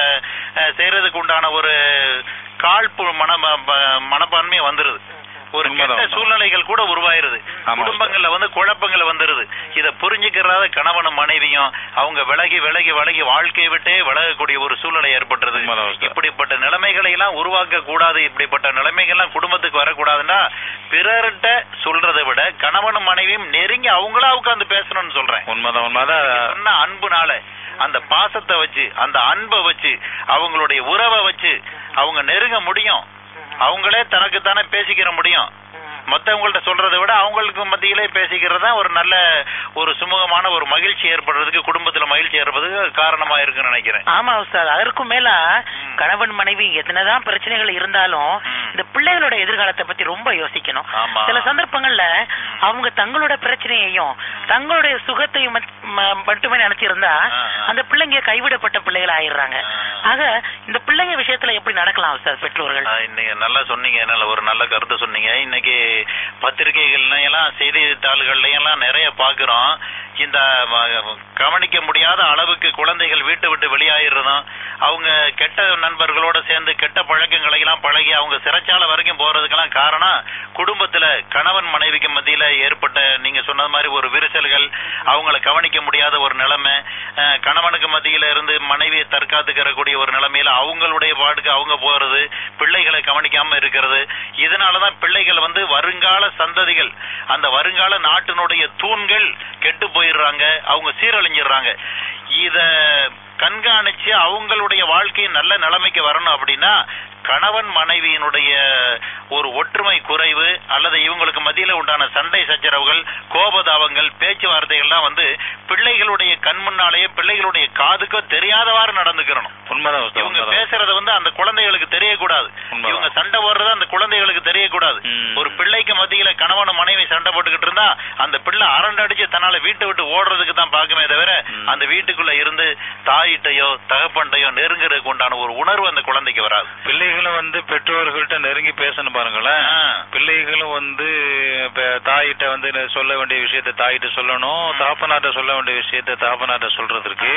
அஹ், செய்யறதுக்கு உண்டான ஒரு காழ்ப்பு மன மனப்பான்மை வந்துருது ஒரு உண்மைதான், கெட்ட உண்மைதான். சூழ்நிலைகள் கூட உருவாயிருது ஆமா. குடும்பங்கள்ல வந்து குழப்பங்கள் வந்துருது இத புரிஞ்சுக்கிறாத கணவனும் மனைவியும் அவங்க விலகி விலகி விலகி வாழ்க்கையை விட்டே விலகக்கூடிய ஒரு சூழ்நிலை ஏற்பட்டுறது உண்மைதான், உஸ்தாத். இப்படிப்பட்ட நிலைமைகளை எல்லாம் உருவாக்க கூடாது இப்படிப்பட்ட நிலைமைகள்லாம் குடும்பத்துக்கு வரக்கூடாதுன்னா பிறர்கிட்ட சொல்றதை விட கணவனும் மனைவியும் நெருங்கி அவங்களா உட்கார்ந்து பேசணும்னு சொல்றேன் உண்மைதான் உண்மைதான் சொன்ன அன்புனால அந்த பாசத்தை வச்சு அந்த அன்பை வச்சு அவங்களுடைய உறவை வச்சு அவங்க நெருங்க முடியும் அவங்களே தனக்கு தானே பேசிக்கிற முடியும் மத்தவங்கள்ட்ட சொல்றதை விட அவங்களுக்கு மத்தியிலே பேசிக்கிறது தான் ஒரு நல்ல ஒரு சுமூகமான ஒரு மகிழ்ச்சி ஏற்படுறதுக்கு குடும்பத்துல மகிழ்ச்சி ஏற்படுறதுக்கு காரணமா இருக்குன்னு நினைக்கிறேன் ஆமா உஸ்தாத் அதற்கும் மேல ம். கணவன் மனைவி எத்தனைதான் பிரச்சனைகள் இருந்தாலும் ம். இந்த பிள்ளைகளோட எதிர்காலத்தை பத்தி ரொம்ப யோசிக்கணும் ஆமா. சில சந்தர்ப்பங்கள்ல அவங்க தங்களோட பிரச்சனையையும் தங்களுடைய சுகத்தையும் மட்- ம- மட்டுமே நினைச்சிருந்தா ஆ, ஆ. அந்த பிள்ளைங்க கைவிடப்பட்ட பிள்ளைகள் ஆயிடுறாங்க ஆ. ஆக இந்த பிள்ளைங்க விஷயத்துல எப்படி நடக்கலாம் உஸ்தாத் பெற்றோர்கள் ஆ, இன்னைக்கு நல்லா சொன்னீங்க நல்ல ஒரு நல்ல கருத்து சொன்னீங்க இன்னைக்கு பத்திரிகைகள்ல எல்லாம் செய்தித்தாள்கள்ல எல்லாம் நிறைய பாக்குறோம் இந்த ம- கவனிக்க முடியாத அளவுக்கு குழந்தைகள் வீட்டை விட்டு வெளியாயிடுறதும் அவங்க கெட்ட நண்பர்களோட சேர்ந்து கெட்ட பழக்கங்களை எல்லாம் பழகி அவங்க சிறைச்சாலை வரைக்கும் போறதுக்கெல்லாம் காரணம் குடும்பத்துல கணவன் மனைவிக்கு மத்தியில ஏற்பட்ட நீங்க சொன்னது மாதிரி ஒரு விரிசல்கள் அவங்கள கவனிக்க முடியாத ஒரு நிலைமை அஹ், கணவனுக்கு மத்தியில இருந்து மனைவியை தற்காத்துக்கிறக்கூடிய ஒரு நிலைமையில அவங்களுடைய பாட்டுக்கு அவங்க போறது பிள்ளைகளை கவனிக்காம இருக்கிறது இதனாலதான் பிள்ளைகள் வந்து வருங்கால சந்ததிகள் அந்த வருங்கால நாட்டினுடைய தூண்கள் கெட்டு போயிடுறாங்க அவங்க சீரழிஞ்சிடுறாங்க இத கண்காணிச்சு அவங்களுடைய வாழ்க்கை நல்ல நிலைமைக்கு வரணும் அப்படின்னா கணவன் மனைவியினுடைய ஒரு ஒற்றுமை குறைவு அல்லது இவங்களுக்கு மத்தியில உண்டான சண்டை சச்சரவுகள் கோபதாபங்கள் பேச்சுவார்த்தைகள்லாம் வந்து பிள்ளைகளுடைய கண் முன்னாலேயே பிள்ளைகளுடைய காதுக்கோ தெரியாதவாறு நடந்துக்கிறணும் உண்மைதான் உஸ்தாத், இவங்க உண்மைதான். பேசுறது வந்து அந்த குழந்தைகளுக்கு தெரியக்கூடாது உண்மைதான். இவங்க சண்டை போடுறது அந்த குழந்தைகளுக்கு தெரியக்கூடாது ம். ஒரு பிள்ளைக்கு மத்தியில கணவனும் மனைவி சண்டை போட்டுக்கிட்டு இருந்தா அந்த பிள்ளை அரண்டு அடிச்சு தன்னால வீட்டை விட்டு ஓடுறதுக்கு தான் பாக்குமே தவிர ம். அந்த வீட்டுக்குள்ள இருந்து தாயிட்டையோ தகப்பன்டையோ நெருங்குறதுக்கு உண்டான ஒரு உணர்வு அந்த குழந்தைக்கு வராது பிள்ளைகளும் வந்து பெற்றோர்கள்ட்ட நெருங்கி பேசணும் பாருங்களேன் ஆ. பிள்ளைகளும் வந்து இப்ப தாயிட்ட வந்து சொல்ல வேண்டிய விஷயத்த தாயிட்ட சொல்லணும் ம். தாப்பனார்ட்ட சொல்ல வேண்டிய விஷயத்த தாப்பனார்ட்ட சொல்றதற்கு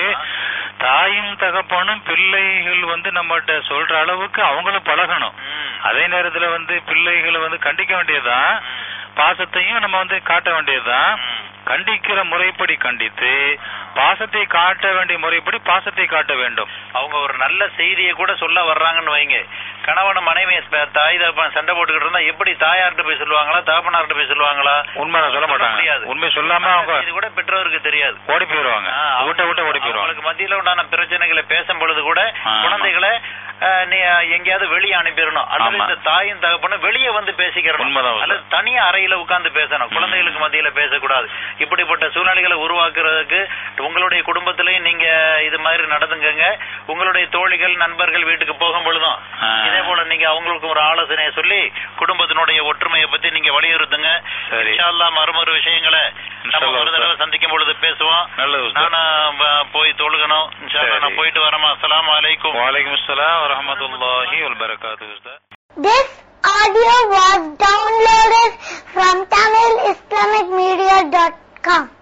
தாயும் தகப்பனும் பிள்ளைகள் வந்து நம்மகிட்ட சொல்ற அளவுக்கு அவங்களும் பழகணும் ம். அதே நேரத்துல வந்து பிள்ளைகளை வந்து கண்டிக்க வேண்டியதுதான் பாசத்தையும் நம்ம வந்து காட்ட வேண்டியதுதான் ம். கண்டிக்கிற முறைப்படி கண்டித்து பாசத்தை காட்ட வேண்டிய முறைப்படி பாசத்தை காட்ட வேண்டும் அவங்க ஒரு நல்ல செய்தியை கூட சொல்ல வர்றாங்கன்னு வைங்க கணவன் மனைவி ஸ்ப- தாய் தகப்பன் சண்டை போட்டுக்கிட்டு இருந்தா எப்படி தாயார்கிட்ட போய் சொல்லுவாங்களா தகப்பனார்கிட்ட போய் சொல்லுவாங்களா உண்மை சொல்ல மாட்டாங்க முடியாது உண்மை சொல்லாம நல்ல அவங்க செய்தி கூட பெற்றோருக்கு தெரியாது ஓடி போயிருவாங்க ஆ, விட்ட விட்டு ஓடி அவங்களுக்கு போயிருவாங்க மத்தியில உண்டான பிரச்சனைகளை பேசும் பொழுது கூட ஆமா. குழந்தைகளை அஹ், நீ அஹ், எங்கேயாவது வெளியே அனுப்பிடணும் அல்லது ஆமா. இந்த தாயும் தகப்பனும் வெளியே வந்து பேசிக்கிறணும் உண்மைதான், அல்லது தனியா அறையில உட்கார்ந்து பேசணும் குழந்தைகளுக்கு மத்தியில பேசக்கூடாது இப்படிப்பட்ட சூழ்நிலைகளை உருவாக்குறதுக்கு உங்களுடைய குடும்பத்திலையும் நீங்க இது மாதிரி நடந்துங்கங்க உங்களுடைய தோழிகள் நண்பர்கள் வீட்டுக்கு போகும் பொழுதும் ஆ. இதே போல நீங்க அவங்களுக்கு ஒரு ஆலோசனையை சொல்லி குடும்பத்தினுடைய ஒற்றுமையை பத்தி நீங்க வலியுறுத்துங்க சரி. இன்ஷா அல்லாஹ் மறுமொரு விஷயங்களை நம்ம இன்ஷா ஒரு தடவை அல்லாஹ். சந்திக்கும் பொழுது பேசுவோம் நல்லது உஸ்தாத். நானும் வ- போய் தொழுகணும் இன்ஷா அல்லாஹ் சரி. நான் போயிட்டு வரேன் அஸ்ஸலாமு அலைக்கும் வலைக்கும் அஸ்ஸலாம் வரஹ்மத்துல்லாஹி வல்பரகாத்துஹு Ustad This audio was downloaded from TamilIslamicMedia.com.